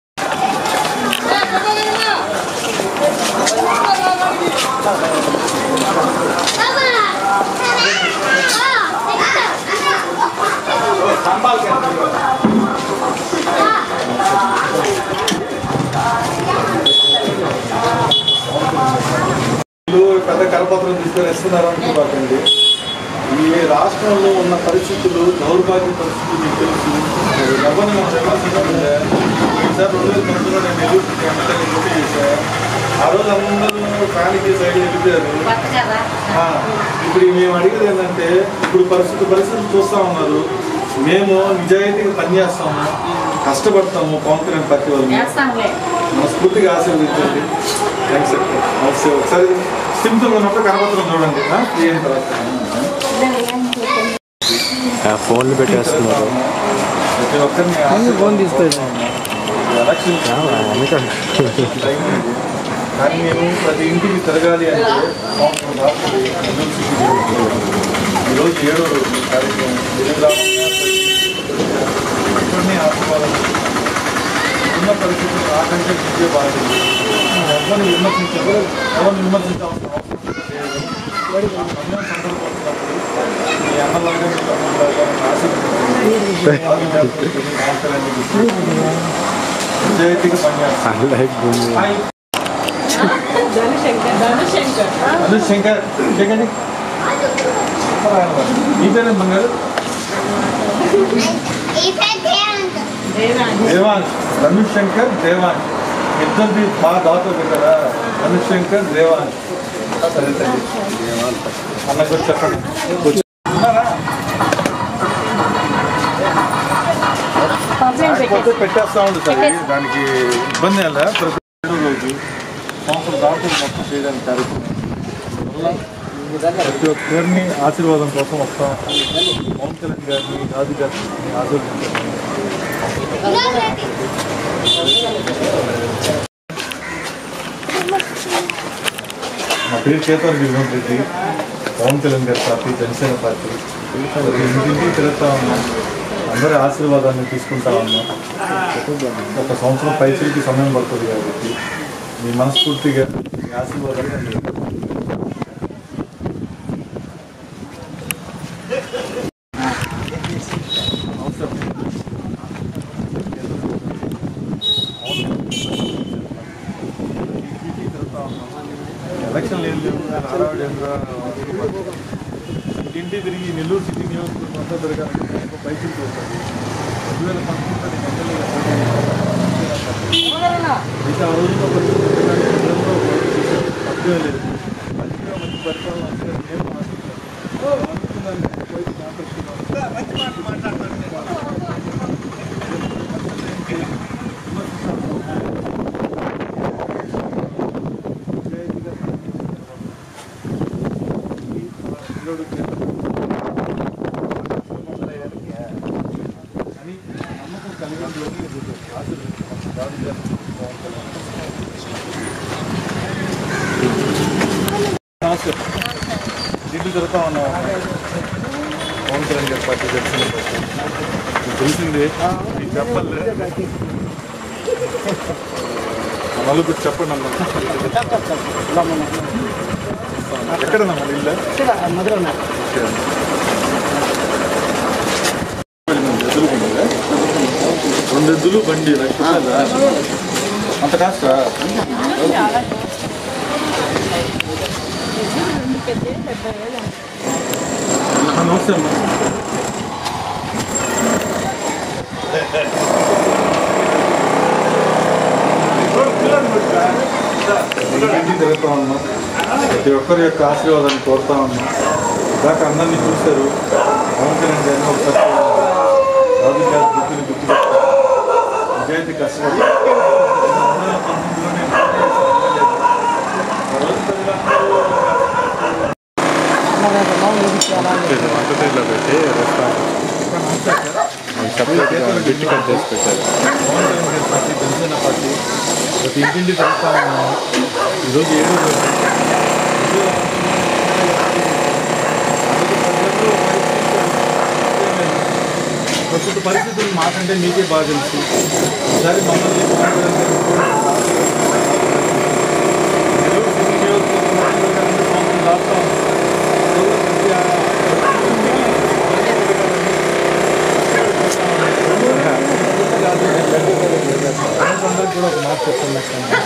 వీళ్ళు పెద్ద కరపత్రం తీసుకొని ఇస్తున్నారు అనుకోకండి ఈ రాష్ట్రంలో ఉన్న పరిస్థితులు దౌర్భాగ్య పరిస్థితులు మీకు తెలుసు ఎవరిని మనం విమర్శించకుండా ఈసారి రెండు వేల తొమ్మిదిలో నేను నెల్లూరు ఎమ్మెల్యే పోటీ చేశాను ఆ రోజు అందరూ ఫ్యాన్కి సైడ్ వెళ్ళిపోయారు ఆ, ఇప్పుడు మేము అడిగేది ఏంటంటే ఇప్పుడు పరిస్థితి పరిస్థితులు చూస్తా ఉన్నారు మేము నిజాయితీగా పనిచేస్తాము కష్టపడతాము పవన్ కళ్యాణ్ పార్టీ వాళ్ళు మనస్ఫూర్తిగా ఆశీర్వదించండి థ్యాంక్స్ నమస్తే ఒకసారి సింపుల్గా ఉన్నప్పుడు కనపత్రం చూడండి ఆ? ఫ్రీ అయిన తర్వాత ఆ ఫోన్లు పెట్టేస్తున్నారు ప్రతి ఒక్కరిని ఫోన్ తీసుకొని ఎలక్షన్ టైం ఉంది. కానీ మేము ప్రతి ఇంటికి తిరగాలి అంటే సంవత్సరం రాత్రి నెల్లూరు సిటీ తిరుగుతున్నాం. ఈరోజు ఏడో రోజు ఈ కార్యక్రమం ఏ గ్రామంగా ప్రతి ఒక్కరిని ఆశీర్వాదం ఉన్న పరిస్థితులు నాకంటే విద్య బాగుంది ఎవరిని విమర్శించారు ఎవరిని విమర్శించాల్సిన అవసరం లేదు ఆ సమయం సందర్భం వచ్చినప్పుడు మీ అన్నలాగా మీ తమ్ముళ్ళలాగా నన్ను ఆశీర్వదించండి. ఆశీర్వదించండి. నిజాయితీగా పనిచేస్తాను లైక్ భూమి హాయ్ ధనుశంకర్ ధనుశంకర్ అనుజ్ శంకర్ చెప్పండి మీ పేరు బంగారు దేవాంగ్ దేవాన్ ధనుష్ శంకర్ దేవాన్ ఇద్దరిది బాగా దాతో పెట్టారా ధనుష్ శంకర్ దేవాన్ సరే సరే అన్న కూడా చెప్పండి ఉన్నారా? లేకపోతే పెట్టేస్తా ఉంది సార్ దానికి ఇబ్బంది అలా ప్రతి ఏడో రోజు సంవత్సరం దాటుతుంది మొత్తం చేయడానికి కార్యక్రమం వల్ల ప్రతి ఒక్కరిని ఆశీర్వాదం కోసం వస్తాం పవన్ కళ్యాణ్ గారిని రాజు గారిని ఆశీర్వదించాలి నా పేరు కేతవర్ వినోద్ రెడ్డి పవన్ కళ్యాణ్ గారి పార్టీ జనసేన పార్టీ ప్రతి ఇంటింటికి తిరుగుతా ఉన్నాం అందరి ఆశీర్వాదాన్ని తీసుకుంటా ఉన్నాం ఒక సంవత్సరం పైసలకి సమయం పడుతుంది కాబట్టి మీ మనస్ఫూర్తిగా మీ ఆశీర్వాదాన్ని అందించండి. అవసరం. ఎలక్షన్ లేదు లేవు హడావిడి ఏంట్రా? ఇంటింటి తిరిగి నెల్లూరు సిటీ నియోజకవర్గం అంతా తిరగాలంటే ఒక పైసలు చూస్తుంది రెండు వేల పంతొమ్మిది నేను ఎమ్మెల్యేగా పోటీ చేశాను. అయితే ఆ రోజుల్లో పరిస్థితి ప్రకారం ప్రజల్లో తప్పే లేదు మంచిగా మంచి పరిపాలన వస్తే నేను ఆశిస్తున్నాను. అనుకున్నాను, పోయి మాట్లాడుతున్నాను. నిజాయితీగా పిల్లోడు అని నమ్మకం కలిగి ఆశీర్వదించాను నమస్తే ఇంటికి తిరుగుతా ఉన్నాం పవన్ కళ్యాణ్ గారి పార్టీ తెలిసింది మీకు తెలిసింది మీకు చెప్పాలి నలుగురు చెప్పండి అన్న ఎక్కడన్నా మన ఇల్లు ఎద్దులు బండిగా? రెండు ఎద్దులు బండి లక్ష రూపాయలా? అంత కాస్తా నమస్తే అమ్మా ఇంటికి తిరుగుతా ఉన్నాం ప్రతి ఒక్కరి యొక్క ఆశీర్వాదాన్ని కోరుతా ఉన్నాం ఇందాక అందరినీ చూశారు పవన్ కళ్యాణ్ గారిని ఒకసారి రాజు గారి బుద్ధిని గుర్తుపెట్టారు నిజాయితీ కష్టపడి రెండు వందల పంతొమ్మిదిలోనే ఆ రోజు ప్రజలందరూ వంటలో పెట్టి రెస్టారెంట్ సపరేట్గా బిట్ కట్ చేసి పెట్టారు పవన్ కళ్యాణ్ గారి పార్టీ జనసేన పార్టీ ప్రతి ఇంటింటి తిరుగుతా ఉన్నాం ఈరోజు ఏడో రోజు ప్రస్తుత పరిస్థితులు మాకంటే మీకే బాగా తెలుసు ఒకసారి మమ్మల్ని పవన్ కళ్యాణ్ గారిని నెల్లూరు సిటీ నియోజకవర్గంలో రెండు సంవత్సరాలు దాటుతా ఉన్నాం. రోజు ప్రతి ఆ- అందరికి కూడా ఒక మాట చెప్తున్నా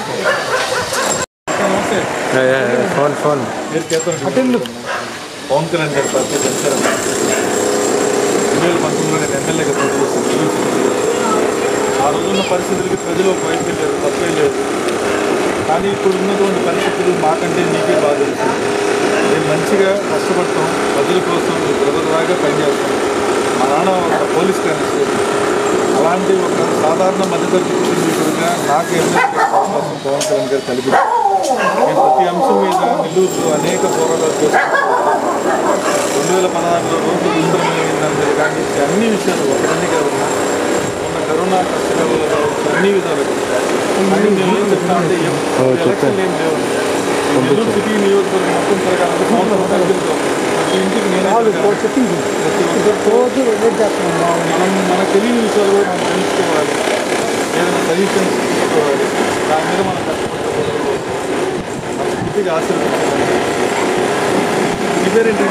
నమస్తే ఫోన్ ఫోన్ మీరు చెప్పండి పవన్ కళ్యాణ్ గారి పార్టీ జనసేన పార్టీ. రెండు వేల పంతొమ్మిదిలో నేను ఎమ్మెల్యేగా పోటీ చేశాను. ఆ రోజున్న పరిస్థితులకి ప్రజలు ఒక వైపు వెళ్ళారు తప్పే లేదు కానీ ఇప్పుడు ఉన్నటువంటి పరిస్థితులు మాకంటే నీకే బాగా తెలుసు మేము మంచిగా కష్టపడతాం ప్రజల కోసం బ్రదర్ లాగా పనిచేస్తాం మా నాన్న ఒక పోలీస్ కానిస్టేబుల్ అలాంటి ఒక సాధారణ మధ్యతరగతి కుటుంబీకుడిగా నాకు ఎమ్మెల్యే అవకాశం పవన్ కళ్యాణ్ గారు కల్పించారు నేను ప్రతి అంశం మీద నెల్లూరులో అనేక పోరాటాలు చేస్తాను రెండు వేల పదహారులో రోడ్డు విస్తృతమైందని కానీ అన్ని విషయాలు ఒకటన్ని కాదు మొన్న కరోనా కష్టాలు కావచ్చు అన్ని విధాలు కానీ మేము ఏం చెప్తా అంటే ఏం ఎలక్షన్ ఏం లేవు నెల్లూరు సిటీ నియోజకవర్గం మొత్తం తిరగాలంటే సంవత్సరం రూపాయలు తిరుగుతాం ప్రతి ఇంటికి నేను ప్రతి ఒక్కరు మనం మన తెలియని విషయాలు కూడా మనం తెలుసుకోవాలి ఏదైనా సజెషన్స్ తీసుకోవాలి దాని మీద మనం కష్టపడుకోవాలి మనస్ఫూర్తిగా ఆశీర్వదించాలి మీ పేరేంటి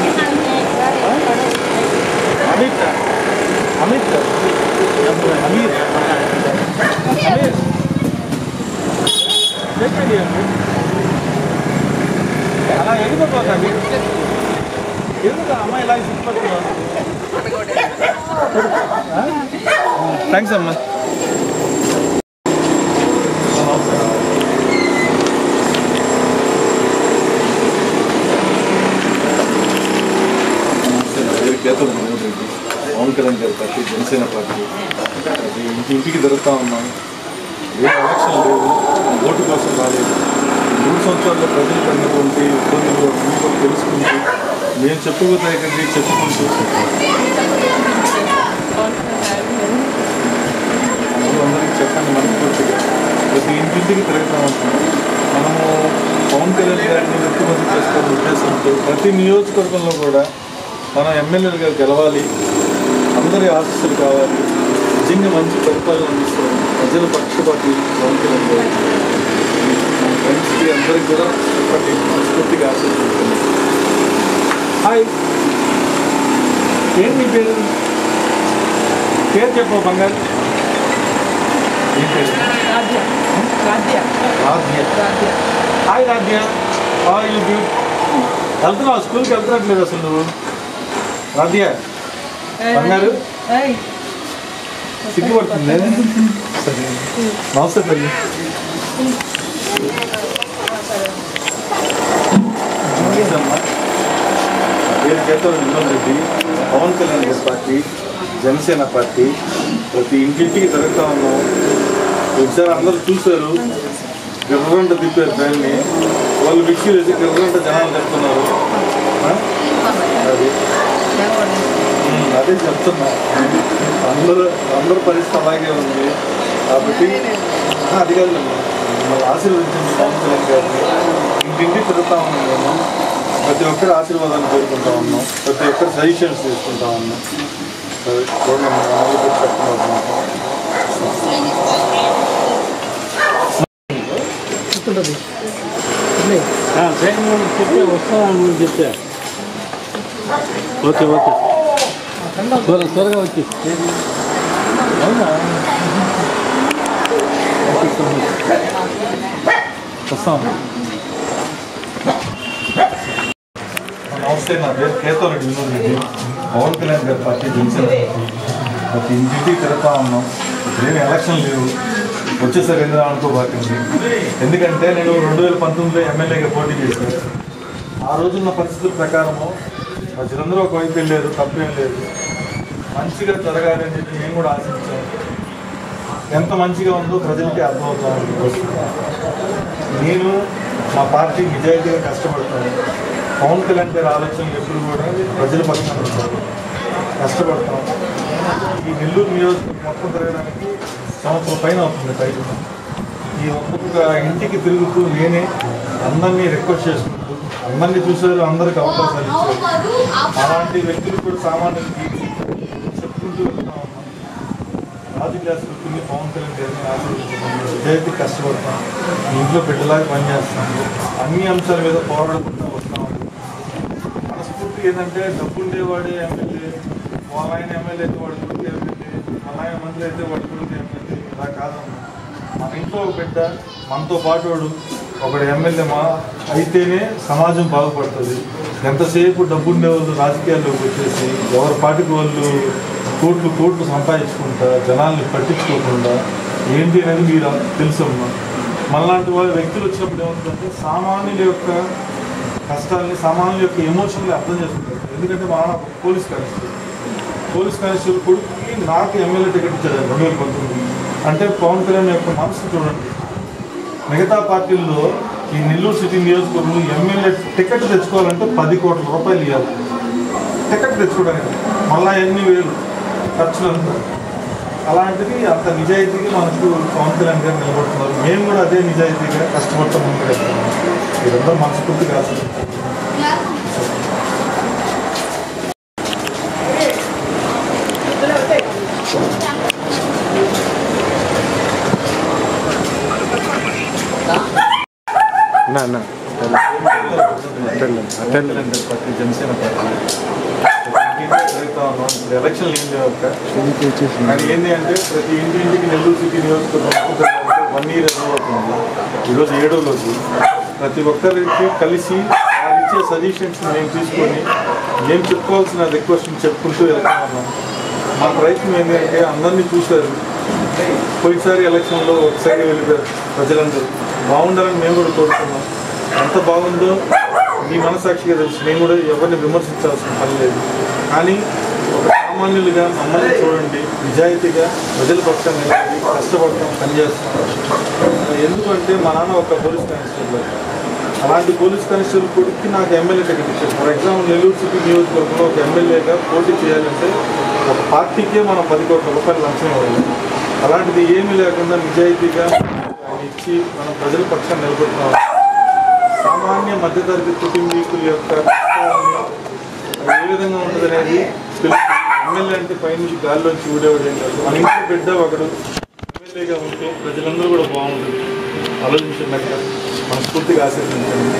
అమిత్ అమిత్ అమీర్ అమీర్ చెప్పండి అమీర్ అలా ఎగిపోతాండి ఎందుకు ఆ అమ్మాయి ఇలా సిగ్గుపడుతున్నావు థ్యాంక్స్ అమ్మా పవన్ కళ్యాణ్ గారి పార్టీ జనసేన పార్టీ అది ఇంటింటికి జరుగుతూ ఉన్నాం ఏ ఎలక్షన్ లేవు ఓటు కోసం రాలేదు మూడు సంవత్సరాల్లో ప్రజలు పడినటువంటి ఇబ్బందులు అన్నీ కూడా తెలుసుకుంటూ మేము చెప్పుకోదగ్గది చెప్పుకుంటూ అందరికీ చెప్పండి మనస్ఫూర్తిగా ప్రతి ఇంటింటికి తిరుగుతూ ఉంటాం మనము పవన్ కళ్యాణ్ గారిని ముఖ్యమంత్రి చేసుకోవాలని ఉద్దేశంతో ప్రతి నియోజకవర్గంలో కూడా మనం ఎమ్మెల్యేలుగా గెలవాలి అందరి ఆశీస్సులు కావాలి నిజంగా మంచి పరిపాలన అందిస్తారు ప్రజల పక్షపాతి పవన్ కళ్యాణ్ గారు మన ఫ్రెండ్స్కి అందరికి కూడా చెప్పండి మనస్ఫూర్తిగా ఆశీర్వదించండి హాయ్ ఏం మీ పేరు పేరు చెప్పు బంగారు ఏం పేరు రాజ్య Rajya Radhya Rajya hi Radhya hi you బ్యూట్ వెళ్తున్నావు స్కూల్కి వెళ్తున్నట్లేదు అసలు నువ్వు రాధ్య బంగారు ఏయ్ సిగ్గుపడుతుంది సరే నమస్తే తల్లి నమస్తే అమ్మా. నా పేరు కేతవ విమల్ రెడ్డి పవన్ కళ్యాణ్ గారి పార్టీ జనసేన పార్టీ ప్రతి ఇంటింటికి జరుగుతూ ఉన్నాం ఒకసారి అందరూ చూశారు గిర్రంట తిప్పారు ఫ్యాన్ని వాళ్ళు మిక్సీ వేసి గిర్రంట జనాలు చెప్తున్నారు ఆ? అది ఉమ్, అదే చెప్తున్నా అందరూ అందరూ పరిస్థితి అలాగే ఉంది కాబట్టి ఆ, అది కాదు మిమ్మల్ని ఆశీర్వదించండి పవన్ కళ్యాణ్ గారిని ఇంటింటి తిరుగుతా ఉన్నాం మేము ప్రతి ఒక్కరి ఆశీర్వాదాన్ని కోరుకుంటా ఉన్నాం ప్రతి ఒక్కరి సజెషన్స్ తీసుకుంటా ఉన్నాం సరే, చూడండి మొదలు పెట్టి పెట్టబోతున్నాం. చెప్తే వస్తాను చెప్తే ఓకే ఓకే త్వర త్వరగా వచ్చి వస్తాం నమస్తే నా పేరు కేతో రెడ్డి వినోద్ రెడ్డి పవన్ కళ్యాణ్ గారి పార్టీ జనసేన పార్టీ. ప్రతి ఇంటికి తిరుగుతా ఉన్నాం ఏమి ఎలక్షన్ లేవు వచ్చేసరి ఎందుకు అనుకోబాకండి ఎందుకంటే నేను రెండు వేల పంతొమ్మిదిలో ఎమ్మెల్యేగా పోటీ చేశాను ఆ రోజున్న పరిస్థితుల ప్రకారము ప్రజలందరూ ఒకవైపు వెళ్ళారు తప్పేం లేదు మంచిగా జరగాలి అని చెప్పి మేము కూడా ఆశించాం ఎంత మంచిగా ఉందో ప్రజలకి అర్థమవుతాను నేను మా పార్టీ నిజాయితీగా కష్టపడతాను పవన్ కళ్యాణ్ గారి ఆలోచనలు ఎప్పుడు కూడా ప్రజల పక్షాన ఉంటారు కష్టపడతాం ఈ నెల్లూరు నియోజకవర్గం మొత్తం తిరగడానికి సంవత్సరం పైన అవుతుంది బయట ఈ ఒక్కొక్క ఇంటికి తిరుగుతూ నేనే అందరినీ రిక్వెస్ట్ చేసుకుంటూ అందరినీ చూసేవారు అందరికి అవకాశాలు ఇచ్చారు అలాంటి వ్యక్తులు కూడా సామాన్యులకి చెప్పుకుంటూ వెళ్తా ఉన్నాం రాజు క్లాస్ కూర్చుని పవన్ కళ్యాణ్ గారిని ఆశీర్వదించుకున్నాను నిజాయితీ కష్టపడతాం మీ ఇంట్లో బిడ్డలాగా పనిచేస్తాం అన్ని అంశాల మీద పోరాడుకుంటూ వస్తాం మనస్ఫూర్తి ఏంటంటే డబ్బు ఉండేవాడే ఎమ్మెల్యే వాళ్ళ ఆయన ఎమ్మెల్యే అయితే వాడు కొడుకు ఎమ్మెల్యే మన ఆయన మంత్రి అయితే వాడు కొడుకు ఎమ్మెల్యే ఇలా కాదమ్మా మన ఇంట్లో ఒక బిడ్డ మనతో పాటు వాడు ఒకడు ఎమ్మెల్యే మా అయితేనే సమాజం బాగుపడుతుంది ఎంతసేపు డబ్బు ఉండే వాళ్ళు రాజకీయాల్లోకి వచ్చేసి ఎవరి పాటికి వాళ్ళు కోట్లు కోట్లు సంపాదించుకుంటా జనాల్ని పట్టించుకోకుండా ఏంటి అనేది మీరు తెలుసమ్మా మనలాంటి వాళ్ళ వ్యక్తులు వచ్చినప్పుడు ఏమవుతుందంటే సామాన్యుల యొక్క కష్టాలని సామాన్యుల యొక్క ఎమోషన్ని అర్థం చేసుకుంటారు ఎందుకంటే మా నాన్న ఒక పోలీస్ కానిస్టేబుల్ పోలీస్ కానిస్టేబుల్ కొడుకుకి నాకు ఎమ్మెల్యే టికెట్ ఇచ్చారు రెండు వేల పంతొమ్మిది అంటే పవన్ కళ్యాణ్ యొక్క మనసు చూడండి మిగతా పార్టీల్లో ఈ నెల్లూరు సిటీ నియోజకవర్గంలో ఎమ్మెల్యే టికెట్ తెచ్చుకోవాలంటే పది కోట్ల రూపాయలు ఇవ్వాలి టికెట్ తెచ్చుకోవడానికి మళ్ళా ఎన్ని వేలు ఖర్చులు అంతా అలాంటిది అంత నిజాయితీగా మనకు పవన్ కళ్యాణ్ గారు నిలబడుతున్నారు మేము కూడా అదే నిజాయితీగా కష్టపడతాం ముందుకెళ్తున్నాం ఇదంతా మనస్ఫూర్తిగా ఆశిస్తున్నాం నా నా attend attend party Janasena party జరుగుతా ఉన్నాం ఇప్పుడు ఎలక్షన్ ఏం లేవు అక్క. కానీ ఏంటి అంటే ప్రతి ఇంటి ఇంటికి నెల్లూరు సిటీ నియోజకవర్గం వన్ ఇయర్ అవుతుంది ఈరోజు ఏడో రోజు ప్రతి ఒక్కరికి కలిసి వాళ్ళు ఇచ్చే సజెషన్స్ మేము తీసుకొని ఏం చెప్పుకోవాల్సిన రిక్వెస్ట్ చెప్పుకుంటూ వెళ్తా ఉన్నాం మా ప్రయత్నం ఏంటంటే అందరినీ చూశారు పోయినసారి ఎలక్షన్లో ఒకసారి వెళ్ళిపోయారు ప్రజలందరూ బాగుండాలని మేము కూడా కోరుతున్నాం ఎంత బాగుందో మీ మనసాక్షిగా తెలుసు నేను కూడా ఎవరిని విమర్శించాల్సిన పని లేదు కానీ ఒక సామాన్యులుగా మమ్మల్ని చూడండి నిజాయితీగా ప్రజల పక్షాన్ని నిలబడి కష్టపడతాం పనిచేస్తాం ఎందుకంటే మా నాన్న ఒక పోలీస్ కానిస్టేబుల్ అలాంటి పోలీస్ కానిస్టేబుల్ కొడుక్కి నాకు ఎమ్మెల్యే టికెట్ ఇచ్చారు ఫర్ ఎగ్జాంపుల్ నెల్లూరు సిటీ నియోజకవర్గంలో ఒక ఎమ్మెల్యేగా పోటీ చేయాలంటే ఒక పార్టీకే మనం పది కోట్ల రూపాయలు లంచం ఇవ్వాలి అలాంటిది ఏమీ లేకుండా నిజాయితీగా ఆయన ఇచ్చి మనం ప్రజల పక్షాన్ని నిలబడుతున్నాం సామాన్య మధ్యతరగతి కుటుంబీకుల యొక్క కష్టాలని ఏ విధంగా ఉంటుంది అనేది తెలుసు ఎమ్మెల్యే అంటే పైనుంచి గాల్లోంచి ఊడేవాడు ఏం కాదు మన ఇంట్లో బిడ్డ ఒకడు ఎమ్మెల్యేగా ఉంటే ప్రజలందరూ కూడా బాగుంటుంది ఆలోచించండి అక్కడ మనస్ఫూర్తిగా ఆశీర్వదించండి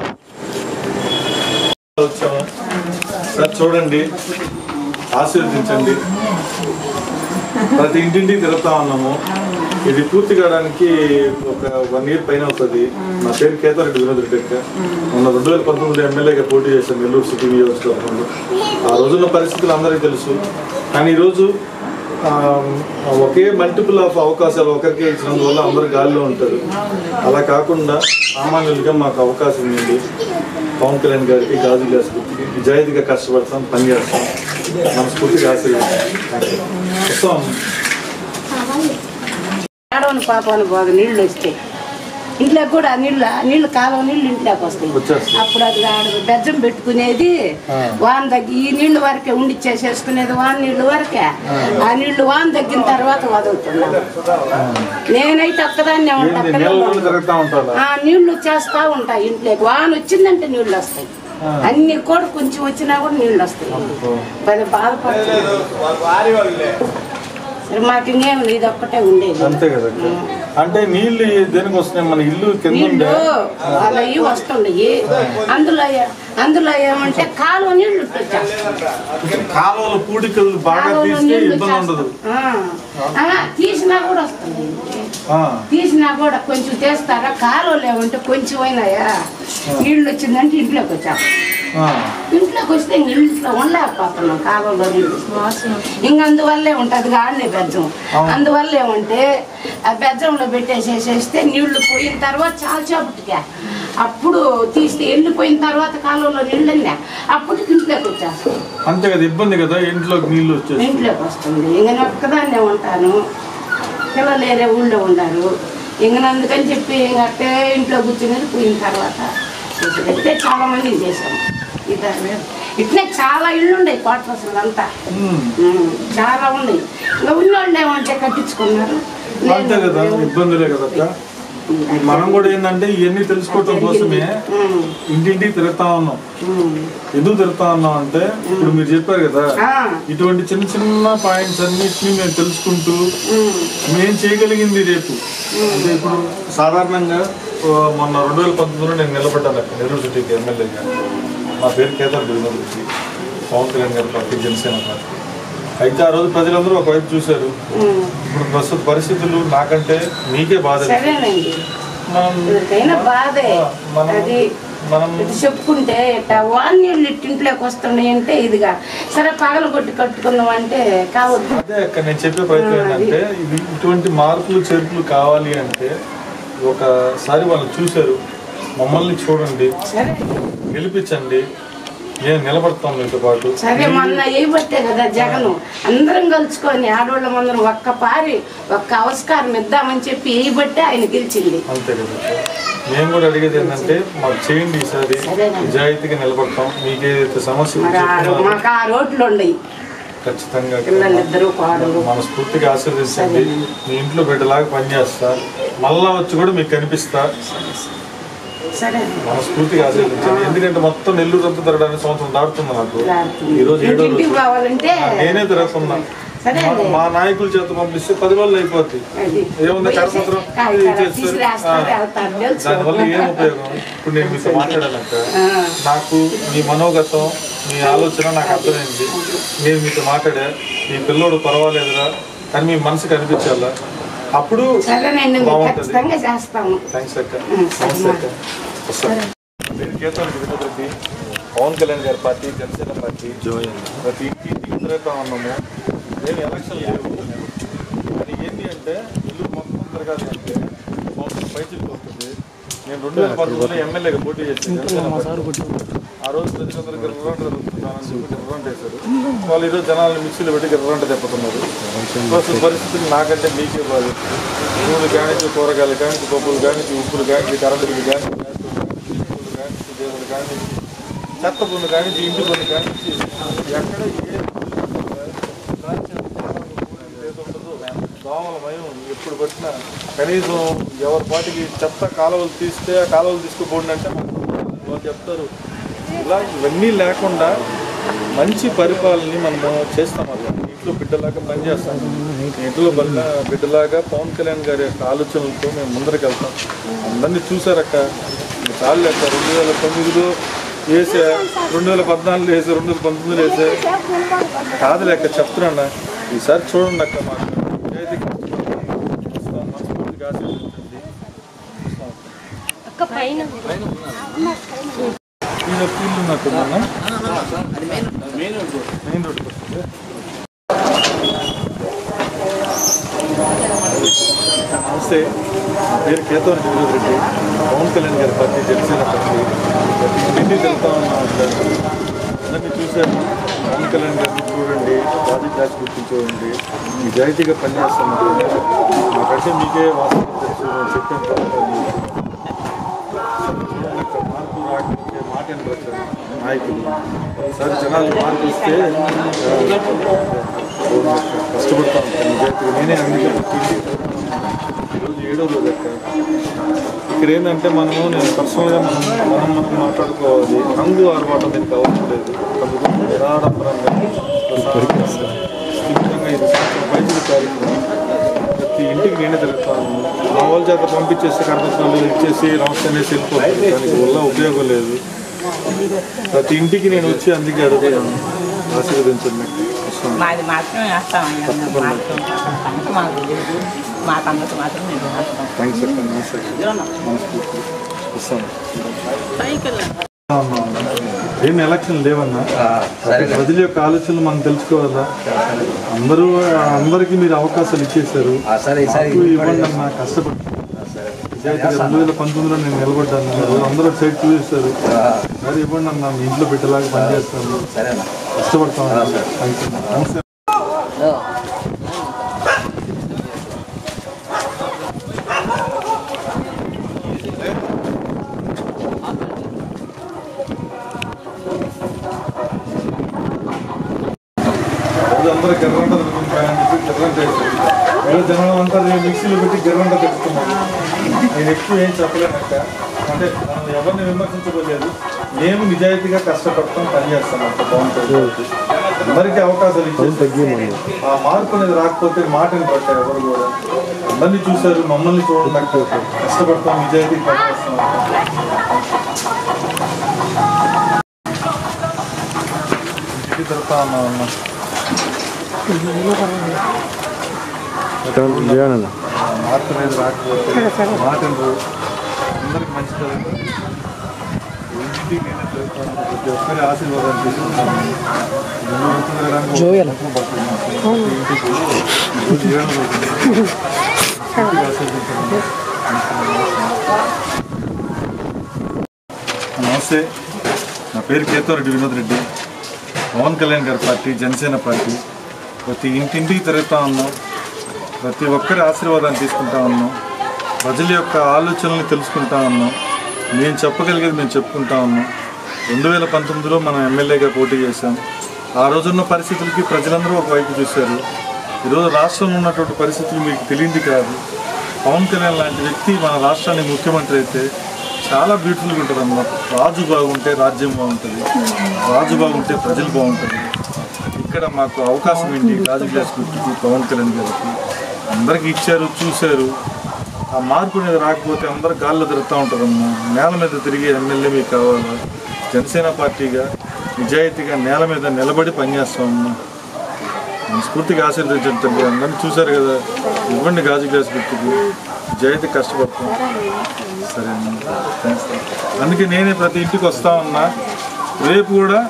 వచ్చాము సార్ చూడండి ఆశీర్వదించండి ప్రతి ఇంటింటికి తిరుగుతా ఉన్నాము ఇది పూర్తి కావడానికి ఒక వన్ ఇయర్ పైన అవుతుంది నా పేరు కేతారెడ్డి వినోద్ రెడ్డి అక్క మొన్న రెండు వేల పంతొమ్మిది ఎమ్మెల్యేగా పోటీ చేశాను నెల్లూరు సిటీ నియోజకవర్గంలో ఆ రోజున్న పరిస్థితులు అందరికీ తెలుసు కానీ ఈరోజు ఆ, ఒకే మల్టిపుల్ ఆఫ్ అవకాశాలు ఒకరికే ఇచ్చినందువల్ల అందరు గాలిలో ఉంటారు అలా కాకుండా సామాన్యులుగా మాకు అవకాశం ఉంది పవన్ కళ్యాణ్ గారికి గాజు గ్లాస్ గుర్తుకి నిజాయితీగా కష్టపడతాం పని చేస్తాం మనస్ఫూర్తిగా ఆశీర్వదిస్తాం వస్తాం ఆడవని పాపని బాగా నీళ్ళు వస్తాయి ఇంట్లోకి కూడా నీళ్ళు నీళ్ళు కాలువ నీళ్ళు ఇంట్లోకి వస్తాయి వచ్చేస్తాయి. అప్పుడు అది ఆడ బెజ్జం పెట్టుకునేది వాన తగ్గి ఈ నీళ్ళు వరకే ఉండి చేసేసుకునేది వాన నీళ్ళు వరకే ఆ నీళ్లు వాన తగ్గిన తర్వాత వదులుతున్నాం నేనైతే ఒక్కదాన్నే ఉంటా ఏంది పిల్లలు నెల రోజులు తిరుగుతూ ఉంటారా ఆ నీళ్లు చేస్తా ఉంటాయి ఇంట్లోకి వాన వచ్చిందంటే నీళ్ళు వస్తాయి అన్ని కూడా కొంచెం వచ్చినా కూడా నీళ్ళు వస్తాయి పది బాధపడుతుంది సరే మాకు ఇంకేం లేదు, ఇది ఒక్కటే ఉండేది అంతే కదా అక్క. అంటే నీళ్ళు దేనికి వస్తున్నాయి మన ఇల్లు కింద నీళ్ళు ఉండే అవి వస్తుండయి అందులో ఏ- అందులో ఏమంటే కాలువ నీళ్ళు వచ్చేస్తాయి కాలువల పూడికలు బాగా కాలువలో తీస్తే నీళ్లు ఇబ్బంది ఉండదు చేస్తాం. ఆ, తీసినా కూడా వస్తుంది ఆ, తీసినా కూడా కొంచెం తీస్తారా కాలువలు ఏమంటే కొంచెం అయినాయా నీళ్ళు వచ్చిందంటే ఇంట్లోకి వచ్చా ఆ. ఇంట్లోకి వస్తే ఇంక ఇంట్లో ఉండలేకపోతున్నాం కాలువలో నీళ్ళు ఇంక అందువల్లే ఉంటుంది ఆడనే బెజ్జం అందువల్ల ఏమంటే ఆ బెజ్జంలో పెట్టేసేసేస్తే నీళ్లు పోయిన తర్వాత చాలా చేపట్టుగా అప్పుడు తీస్తే ఎండిపోయిన తర్వాత కాలువలో నీళ్ళు ఉందా అప్పుడు ఇంట్లోకి వచ్చేస్తాం అంతే కదా ఇబ్బంది కదా ఇంట్లోకి నీళ్ళు వచ్చేసి ఇంట్లోకి వస్తుంది ఇంక నేను ఒక్కదాన్నే ఉంటాను పిల్లలు వేరే ఊళ్ళో ఉన్నారు ఇంక అందుకని చెప్పి ఇంక అట్టే ఇంట్లో కూర్చునేది పోయిన తర్వాత ఇట్టే చాలా మంది చేశాము ఇద్దరు ఇట్లే చాలా ఇళ్ళు ఉన్నాయి క్వార్టర్స్ అంతా ఉమ్, చాలా ఉన్నాయి ఇంకా ఉన్నోళ్ళు ఏమంటే కట్టించుకున్నారు అంతే కదా ఇబ్బందులే కదా అక్క. మనం కూడా ఏంటంటే ఇవన్నీ తెలుసుకోవటం కోసమే ఉమ్, ఇంటింటికి తిరుగుతా ఉన్నాం ఉమ్. ఎందుకు తిరుగుతా ఉన్నాం అంటే ఇప్పుడు మీరు చెప్పారు కదా ఆ, ఇటువంటి చిన్న చిన్న పాయింట్స్ అన్నిటిని మేము తెలుసుకుంటూ ఉమ్, మేము చేయగలిగింది రేపు అంటే ఇప్పుడు సాధారణంగా ఆ, మొన్న రెండు వేల పంతొమ్మిదిలో నేను నిలబడ్డాను అక్కడ నెల్లూరు సిటీకి ఎమ్మెల్యేగా నా పేరు కేదార్ బిరుమూర్తి పవన్ కళ్యాణ్ గారి పార్టీ జనసేన పార్టీ అయితే ఆ రోజు ప్రజలందరూ ఒకవైపు చూశారు ఉమ్. ఇప్పుడు ప్రస్తుత పరిస్థితులు నాకంటే మీకే బాధ సరేనండి మనం ఎవరికైనా బాధే మనం అది మనం ఇది చెప్పుకుంటే ఇట్లా వాణ్యుళ్ళు ఇంట్లోకి వస్తున్నాయి అంటే ఇదిగా సరే పగల కొట్టి కట్టుకుందాం అంటే కావద్దు అదే అక్కడ నేను చెప్పే ప్రయత్నం ఏంటంటే ఇది ఇటువంటి మార్పులు చేర్పులు కావాలి అంటే ఒకసారి వాళ్ళు చూశారు మమ్మల్ని చూడండి సరే గెలిపించండి నేను నిలబడతాం మీతో పాటు సరే మొన్న వేయబట్టే కదా జగను అందరం కలుసుకొని ఆడవాళ్ళం అందరం ఒక్క పారి ఒక్క అవస్కారం ఇద్దామని చెప్పి వేయబట్టే ఆయన గెలిచింది అంతే కదా మేము కూడా అడిగేది ఏంటంటే మాకు చేయండి ఈసారి నిజాయితీగా నిలబడతాం మీకు ఏదైతే సమస్య మరి ఆ రో- చెప్తున్నారో మాకు ఆ రోడ్లు ఉండయి ఖచ్చితంగా పిల్లలిద్దరూ కోడలు మనస్ఫూర్తిగా ఆశీర్వదించండి మీ ఇంట్లో బిడ్డలాగా పనిచేస్తా మళ్ళా వచ్చి కూడా మీకు కనిపిస్తా సరే మనస్ఫూర్తిగా ఆశీర్వదించండి ఎందుకంటే మొత్తం నెల్లూరు అంతా తిరగడానికి సంవత్సరం దాటుతుంది నాకు ఈ రోజు ఏడో రోజు ఇంటింటికి పోవాలంటే నేనే తిరుగుతున్నా సరే మా- అండి. మా నాయకుల చేత పంపిస్తే పది రోజులు అయిపోద్ది అది. ఏముంది కరపత్రం కాగితాలు ఇది చేస్తారు. తీసుకురేస్తారు, ఆ. వెళ్తారు, తెలుసు. దానివల్ల ఏం ఉపయోగం ఇప్పుడు నేను మీతో మాట్లాడానక్క ఆ. నాకు మీ మనోగతం మీ ఆలోచన నాకు అర్థమైంది నేను మీతో మాట్లాడా మీ పిల్లోడు పర్వాలేదురా కానీ మీ మనసుకు అనిపించాలా అప్పుడు సరేనండి మేము బాగుంటుంది ఖచ్చితంగా చేస్తాము థ్యాంక్స్ అక్క ఉం, సరే నమస్తే మా. అక్క వస్తాను నేను కేతన్ రెడ్డి పవన్ కళ్యాణ్ గారి పార్టీ జనసేన పార్టీ ప్రతి ఇంటి ఇంటికి తిరుగుతా ఉన్నాము నేను ఎలక్షన్ లేవు అది ఏంటి అంటే ఇల్లు మొత్తం తిరగాలి అంటే సంవత్సరం పైచిల్ వస్తుంది నేను రెండు వేల పంతొమ్మిదిలో ఎమ్మెల్యేగా పోటీ చేశాను జనసేన పార్టీ. ఆ రోజు ప్రజలందరూ గిర్రంట జరుగుతున్నానని చెప్పి గిర్రంట వేశారు వాళ్ళు ఈరోజు జనాలను మిక్సీలో పెట్టి గిర్రంట తెప్పుతున్నారు ప్రస్తుత పరిస్థితులు నాకంటే మీకే బాధ నూనె కానించి కూరగాయలు కానించి పప్పులు కానించి ఉప్పులు కానించి కరెంటు బిల్లు కానించి గ్యాస్ బిల్లు కానించి దేవుడు కానించి చెత్త పన్ను కానించి ఇంటి పన్ను కానించి ఎక్కడ ఏ దోమల భయం ఎప్పుడు పట్టినా కనీసం ఎవరి పాటికి చెత్త కాలువలు తీస్తే ఆ కాలువలు తీసుకుపోండి అంటే వాళ్ళు చెప్తారు ఇలా ఇవన్నీ లేకుండా మంచి పరిపాలనని మనము చేస్తాం అలా ఇంట్లో బిడ్డలాగా పనిచేస్తాం ఇంట్లో బిడ్డ బిడ్డలాగా పవన్ కళ్యాణ్ గారి యొక్క ఆలోచనలతో మేము ముందరికి వెళ్తాం అందరినీ చూసారక్క ఇంకా చాలు లెక్క రెండు వేల తొమ్మిదిలో వేసే రెండు వేల పద్నాలుగులో వేసే రెండు వేల పంతొమ్మిదిలో వేసే కాదు లెక్క చెప్తున్నా ఈసారి చూడండి అక్క మాకు నిజాయితీగా వస్తాం, మనస్ఫూర్తిగా ఆశీర్వదించండి ఈయన ఫీల్డ్ ఉన్నట్టుందన్నా మెయిన్ రోడ్డుకి వస్తుంది నమస్తే నా పేరు కేతవరి జగదీష్ రెడ్డి పవన్ కళ్యాణ్ గారి పార్టీ జనసేన పార్టీ ప్రతి ఇంటింటికి వెళ్తా ఉన్నాం అట్లా అందరినీ చూశాను పవన్ కళ్యాణ్ గారిని చూడండి ప్రాజెక్ట్ డాష్ గుర్తు చూడండి నిజాయితీగా పనిచేస్తున్నారు నాకంటే మీకే వాస్తవం తెలుసు నేను చెప్పాను కదా అది మార్పు రాకపోతే మాట వినరు నాయకులు ఒకసారి జనాలు మార్పు ఇస్తే ఆ, కష్టపడతాం నిజాయితీగా నేనే అందుకే ఈరోజు ఏడో రోజు అక్క ఇక్కడ ఏంటంటే మనము నేను పర్సనల్గా మనం మనం మనం మాట్లాడుకోవాలి రంగు ఆర్భాటం దీనికి అవసరం లేదు ప్రభుత్వం నిరాడంబరంగా ప్రశాంతంగా, స్థిమితంగా ఇది సంవత్సరం పైసలు కార్యక్రమం ప్రతి ఇంటికి నేనే తిరుగుతాను మా వాళ్ళ చేత పంపించేసి కడపత్రాలు ఇచ్చేసి నమస్తే అనేసి వెళ్ళిపోతుంది దానికి వల్ల ఉపయోగం లేదు ప్రతి ఇంటికి నేను వచ్చి అందుకే అడుగుతాను ఆశీర్వదించండి వస్తాను. మాది మాత్రం వేస్తామయ్యా మేము మాత్రం సంగతి మాకు తెలియదు మా సంగతి మాత్రం మేము వేస్తాం థ్యాంక్స్ అక్క నమస్తే మనస్ఫూర్తి వస్తాను ఏం ఎలక్షన్ లేవన్నా ప్రజల యొక్క ఆలోచనలు మనం తెలుసుకోవాలా అందరూ అందరికీ మీరు అవకాశాలు ఇచ్చేశారు సరే నాకు ఇవ్వండి అన్న కష్టపడి నిజాయితీగా రెండు వేల పంతొమ్మిదిలో నేను నిలబడ్డాను మీరు అందరూ సైడ్ చూసేశారు మరి ఇవ్వండి అన్న మీ ఇంట్లో పెట్టేలాగా పనిచేస్తాను సరేనా కష్టపడతాను థ్యాంక్స్ అన్న నమస్తే రోజు అందరూ గర్రంట తిరుగుతుంటాయని చెప్పి గర్రంట వేశారు ఈరోజు జనం అంతా నేను మిక్సీలో పెట్టి గర్రంట తెచ్చుకున్నాను నేను ఎక్కువ ఏం చెప్పలేనక్క అంటే మనం ఎవరిని విమర్శించలేదు మేము నిజాయితీగా కష్టపడతాం పనిచేస్తాం అంత బాగుంటుంది అందరికీ అవకాశాలు ఇచ్చేసి ఆ మార్పు అనేది రాకపోతే మాటని పట్టారు ఎవరు కూడా అందరినీ చూశారు మమ్మల్ని చూడండి కష్టపడతాం నిజాయితీగా పనిచేస్తాం ఇంటికి తిరుగుతా ఉన్నాం అన్న మార్పు అనేది రాకపోతే మాట అందరికి మంచి జరుగుతుంది ఇంటికి నేను చెప్తాను, ప్రతి ఒక్కరి ఆశీర్వాదాలు తీసుకుంటాను ఎన్నో రోజులు తిరగడానికి ఒక పడుతుంది నాకు. ఇంటికి ఈరోజు ఏడో రోజు. ఇంటికి ఆశీర్వదించండి. నమస్తే నా పేరు కేతవరెడ్డి వినోద్ రెడ్డి పవన్ కళ్యాణ్ గారి పార్టీ జనసేన పార్టీ ప్రతి ఇంటింటికి తిరుగుతా ఉన్నాం ప్రతి ఒక్కరి ఆశీర్వాదాన్ని తీసుకుంటా ఉన్నాం ప్రజల యొక్క ఆలోచనల్ని తెలుసుకుంటా ఉన్నాం మేము చెప్పగలిగేది మేము చెప్పుకుంటా ఉన్నాం రెండు వేల పంతొమ్మిదిలో మనం ఎమ్మెల్యేగా పోటీ చేశాం ఆ రోజున్న పరిస్థితులకి ప్రజలందరూ ఒకవైపు చూశారు ఈరోజు రాష్ట్రంలో ఉన్నటువంటి పరిస్థితులు మీకు తెలియంది కాదు పవన్ కళ్యాణ్ లాంటి వ్యక్తి మన రాష్ట్రానికి ముఖ్యమంత్రి అయితే చాలా బ్యూటిఫుల్గా ఉంటుంది అన్నమాట రాజు బాగుంటే రాజ్యం బాగుంటుంది రాజు బాగుంటే ప్రజలు బాగుంటుంది ఇక్కడ మాకు అవకాశం ఏంటి రాజు గ్లాస్ గుర్తుకి పవన్ కళ్యాణ్ గారికి అందరికి ఇచ్చారు చూశారు ఆ మార్పు అనేది రాకపోతే అందరు గాల్లో తిరుగుతూ ఉంటారమ్మా నేల మీద తిరిగి ఎమ్మెల్యే మీకు కావాలా జనసేన పార్టీగా నిజాయితీగా నేల మీద నిలబడి పనిచేస్తామమ్మా మనస్ఫూర్తిగా ఆశీర్వదించండి తల్లి అందరినీ చూశారు కదా ఇవ్వండి గాజు గ్లాస్ గుర్తుకు నిజాయితీ కష్టపడతాం సరే అమ్మా థ్యాంక్స్ అందుకే నేనే ప్రతి ఇంటికి వస్తా ఉన్నా రేపు కూడా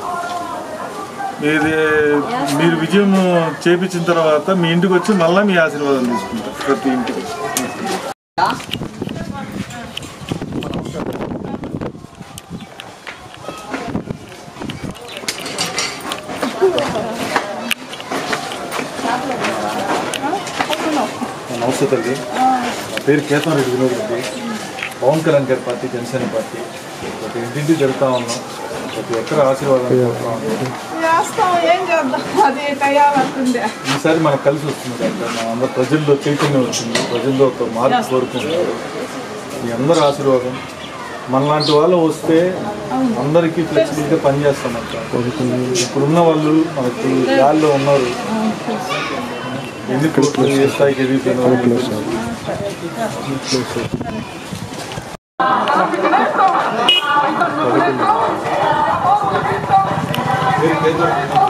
మీది మీరు విజయం చేపించిన తర్వాత మీ ఇంటికి వచ్చి మళ్ళీ మీ ఆశీర్వాదం తీసుకుంటారు ప్రతి ఇంటికి నమస్తే తల్లి నా పేరు కేతన్ రెడ్డి వినోద్ రెడ్డి పవన్ కళ్యాణ్ గారి పార్టీ జనసేన పార్టీ ప్రతి ఇంటింటి జరుగుతూ ఉన్నాం ప్రతి ఒక్కరి ఆశీర్వాదం కోరుతా ఉన్నాం. చేస్తాం ఏం చేద్దాం అది తయారవుతుంది ఈసారి మనకు కలిసి వస్తుంది కనుక మన అందరూ ప్రజల్లో చైతన్యం వచ్చింది ప్రజల్లో ఒక మార్పు కోరుకుంటున్నారు మీ అందరి ఆశీర్వాదం మనలాంటి వాళ్ళు వస్తే అందరికీ ఫ్లెక్సిబిలిటీగా పనిచేస్తామంట ఇప్పుడున్న వాళ్ళు మనకి గాల్లో ఉన్నారు ఎన్ని కోట్లు ఏ స్థాయికి ఎదిగిపోయినారో మీకు తెలుసు. మీరు కేంద్ర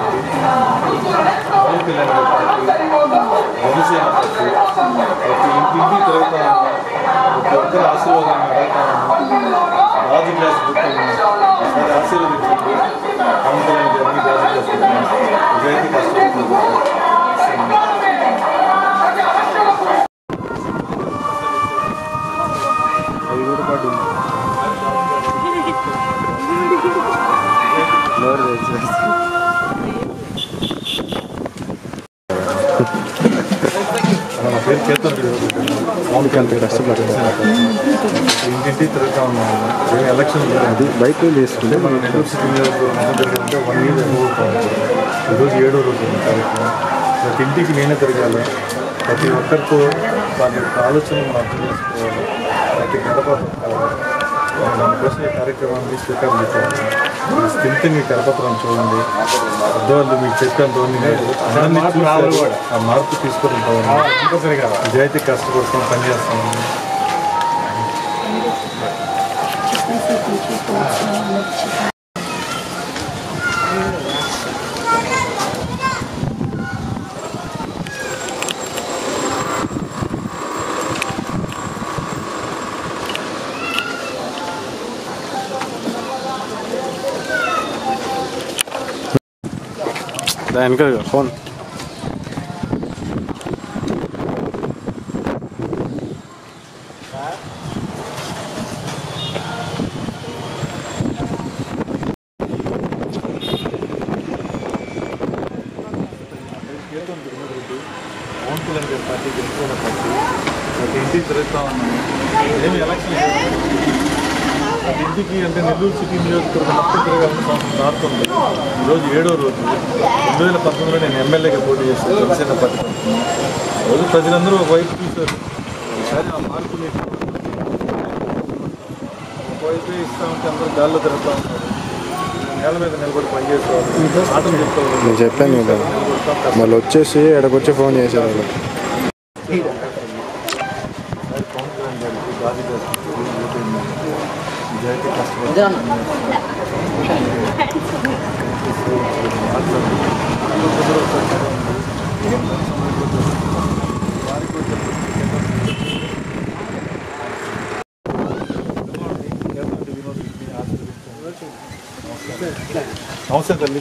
పవన్ కళ్యాణ్ గారి పార్టీ, జనసేన పార్టీ, ప్రతి ఇంటింటి తిరుగుతా ఉన్నాం. ప్రతి ఒక్కరి ఆశీర్వాదాన్ని అడుగుతా ఉన్నాం. రాజు గ్లాస్ బుక్కని ఒకసారి ఆశీర్వదించండి పవన్ కళ్యాణ్ గారిని రాజు గ్లాస్ బుక్కని నిజాయితీ కష్టపడుతున్నారు అది కూడా పాటు నా పేరు చేతన్ పవన్ కళ్యాణ్ కష్టపడుతున్నాను ఇంటింటి తిరుగుతా ఉన్నాను ఏం ఎలక్షన్ అది బైక్ చేసుకుంటే మన నెల్లూరు సిటీ నియోజకవర్గం ఎంత జరిగిందంటే వన్ ఇయర్ అనుభవం ఈరోజు ఏడో రోజు ఉంది కార్యక్రమం ప్రతి ఇంటికి నేనే తిరగాలి ప్రతి ఒక్కరితో వారి యొక్క ఆలోచనలు మనం అర్థం చేసుకోవాలి ప్రతి గడప తొక్కాలి. దానికోసం ఈ కార్యక్రమాన్ని స్వీకారం చేశారు స్థిమితంగా ఈ కరపత్రం చూడండి పెద్దవాళ్ళు మీకు చెప్పాను రోని అందరినీ చూశారు. ఆ మార్పు తీసుకోవడం పోవాలి నిజాయితీ కష్టపడుతున్నాం పనిచేస్తాం వెనక ఫోన్ పవన్ కళ్యాణ్ గారి పార్టీ గెలుచుకున్న పార్టీ ప్రతి ఇంటికి తిరుగుతా ఉన్నాను ఏమి ఎలక్షన్ లేదు. ప్రతి ఇంటికి అంటే నెల్లూరు సిటీ నియోజకవర్గం మొత్తం తిరగాలని సంవత్సరం దాటుతుంది ఈరోజు ఏడో రోజు రెండు వేల పంతొమ్మిదిలో నేను ఎమ్మెల్యేగా పోటీ చేశాను జనసేన పార్టీ తరఫున. ఆ రోజు ప్రజలందరూ ఒకవైపు చూశారు ఈసారి ఆ మార్పు లేదు ఒకవైపే ఇస్తామంటే అందరూ గాల్లో తిరుగుతూ ఉన్నారు నేల మీద నిలబడి పనిచేసేవాళ్ళు ఆటలు చెప్తారు నేను చెప్పాను కదా మళ్ళీ వచ్చేసి ఎక్కడికొచ్చి ఫోన్ చేశారు వాళ్ళు పవన్ కళ్యాణ్ గారికి బాధ్యత నిజాయితీ కష్టపడి నమస్తే తల్లి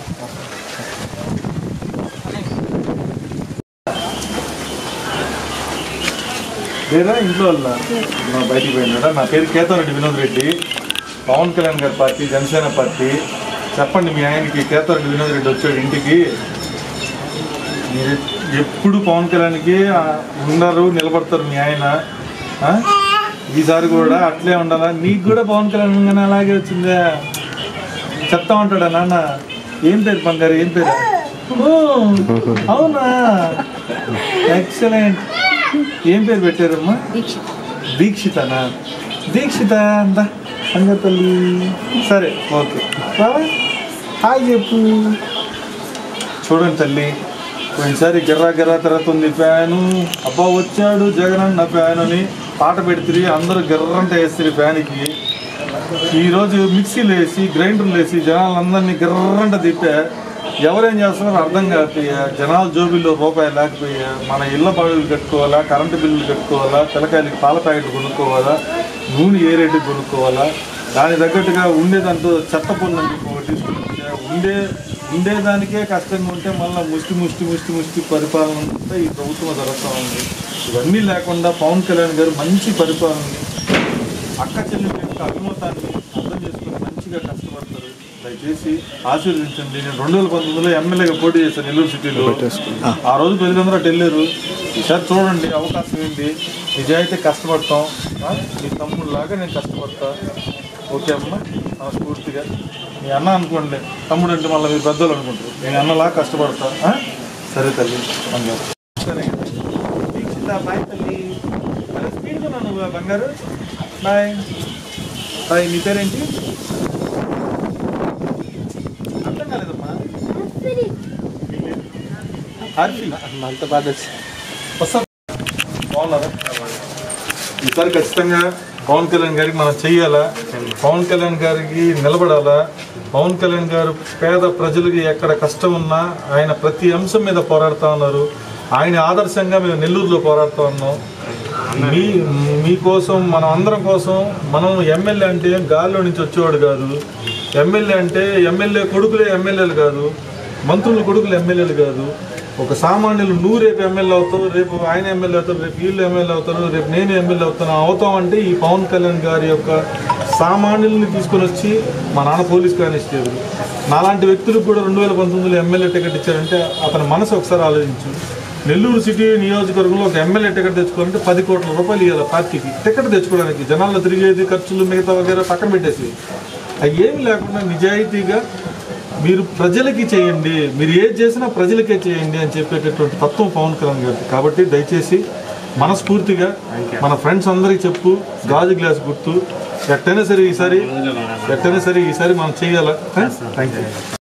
లేదా ఇంట్లో వాళ్ళ నా బయటికి పోయినాడా నా పేరు కేతారెడ్డి వినోద్ రెడ్డి పవన్ కళ్యాణ్ గారి పార్టీ జనసేన పార్టీ చెప్పండి మీ ఆయనకి కేతారెడ్డి వినోద్ రెడ్డి వచ్చాడు ఇంటికి మీరు ఎప్పుడు పవన్ కళ్యాణ్కి ఆ, ఉన్నారు నిలబడతారు మీ ఆయన ఆ? ఈసారి కూడా అట్లే ఉండాలా నీకు కూడా పవన్ కళ్యాణ్ ఉండగానే అలాగే వచ్చిందా చెప్తా ఉంటాడా నాన్న ఏం పేరు బంగారు ఏం పేరు ఓ, అవునా ఎక్సలెంట్ ఏం పేరు పెట్టారమ్మా దీక్షితనా దీక్షిత అందా బంగారు తల్లి సరే ఓకే బావా హాయ్ చెప్పు చూడండి తల్లి పోయినసారి గిర్రా గిర్రా తిరుగుతుంది ఫ్యాను అబ్బా వచ్చాడు జగన్ అన్న ఫ్యాన్ అని పాట పెడితే అందరూ గిర్రంట వేస్తారు ఫ్యాన్కి ఈరోజు మిక్సీలు వేసి గ్రైండర్లు వేసి జనాలందరినీ గిర్రంట తిప్పా ఎవరేం చేస్తున్నారో అర్థం కాకపోయా జనాల జోబిల్లో రూపాయి లేకపోయా మన ఇళ్ళ బాడులు కట్టుకోవాలా కరెంటు బిల్లులు కట్టుకోవాలా పిల్లకాయలకి పాల ప్యాకెట్ కొనుక్కోవాలా నూనె ఏ రేటుకి కొనుక్కోవాలా దాని తగ్గట్టుగా ఉండేదంటూ చెత్త పనులు తీసుకుని వచ్చా. ఉండే ఉండేదానికే కష్టంగా ఉంటే మళ్ళీ ముష్టి ముష్టి ముష్టి ముష్టి పరిపాలన ఉంటే ఈ ప్రభుత్వం జరుగుతూ ఉంది ఇవన్నీ లేకుండా పవన్ కళ్యాణ్ గారు మంచి పరిపాలనని అక్క చెల్లెల యొక్క అభిమతాన్ని అర్థం చేసుకుని మంచిగా కష్టపడతారు దయచేసి ఆశీర్వదించండి నేను రెండు వేల పంతొమ్మిదిలో ఎమ్మెల్యేగా పోటీ చేశాను నెల్లూరు సిటీలో ఆ రోజు ప్రజలందరూ అటు వెళ్ళారు ఈసారి చూడండి అవకాశం ఏంటి నిజాయితీ కష్టపడతాం ఆ? మీ తమ్ముళ్ళలాగా నేను కష్టపడతా ఓకే అమ్మ ఆ, స్ఫూర్తిగా మీ అన్న అనుకోండి తమ్ముడు అంటే మళ్ళీ మీరు పెద్దలు అనుకుంటారు మీ అన్నలా కష్టపడతా ఆ? సరే తల్లి బంగారు సరే దీక్షిత బాయ్ తల్లి అరే స్పీడ్గా ఉన్నావు నువ్వు బంగారు బాయ్ బాయ్ నీ పేరేంటి అర్థం కాలేదమ్మా హార్ఫీ మనతో బాధ వస్తా బాగున్నారా ఈసారి ఖచ్చితంగా పవన్ కళ్యాణ్ గారికి మనం చెయ్యాలా పవన్ కళ్యాణ్ గారికి నిలబడాలా పవన్ కళ్యాణ్ గారు పేద ప్రజలకి ఎక్కడ కష్టం ఉన్నా ఆయన ప్రతి అంశం మీద పోరాడుతూ ఉన్నారు ఆయన ఆదర్శంగా మేము నెల్లూరులో పోరాడుతూ ఉన్నాం మీ మీకోసం మనం అందరం కోసం మనం ఎమ్మెల్యే అంటే గాల్లో నుంచి వచ్చేవాడు కాదు ఎమ్మెల్యే అంటే ఎమ్మెల్యే కొడుకులే ఎమ్మెల్యేలు కాదు మంత్రుల కొడుకులు ఎమ్మెల్యేలు కాదు ఒక సామాన్యులు నువ్వు రేపు ఎమ్మెల్యే అవుతావు రేపు ఆయన ఎమ్మెల్యే అవుతారు రేపు వీళ్ళు ఎమ్మెల్యే అవుతారు రేపు నేను ఎమ్మెల్యే అవుతాను అవుతాం అంటే ఈ పవన్ కళ్యాణ్ గారి యొక్క సామాన్యుల్ని తీసుకొని వచ్చి మా నాన్న పోలీస్ కానిస్టేబుల్ నాలాంటి వ్యక్తులకు కూడా రెండు వేల పంతొమ్మిదిలో ఎమ్మెల్యే టికెట్ ఇచ్చారంటే అతని మనసు ఒకసారి ఆలోచించు నెల్లూరు సిటీ నియోజకవర్గంలో ఒక ఎమ్మెల్యే టికెట్ తెచ్చుకోవాలంటే పది కోట్ల రూపాయలు ఇవ్వాలి పార్టీకి టికెట్ తెచ్చుకోవడానికి జనాల్లో తిరిగేది ఖర్చులు మిగతా వగేరా పక్కన పెట్టేసి అవి ఏమి లేకుండా నిజాయితీగా మీరు ప్రజలకి చేయండి మీరు ఏది చేసినా ప్రజలకే చేయండి అని చెప్పేటటువంటి తత్వం పవన్ కళ్యాణ్ గారికి కాబట్టి దయచేసి మనస్ఫూర్తిగా మన ఫ్రెండ్స్ అందరికి చెప్పు గాజు గ్లాస్ గుర్తు ఎట్టైనా సరే ఈసారి ఎట్టైనా సరే ఈసారి మనం చేయాలా థ్యాంక్ యూ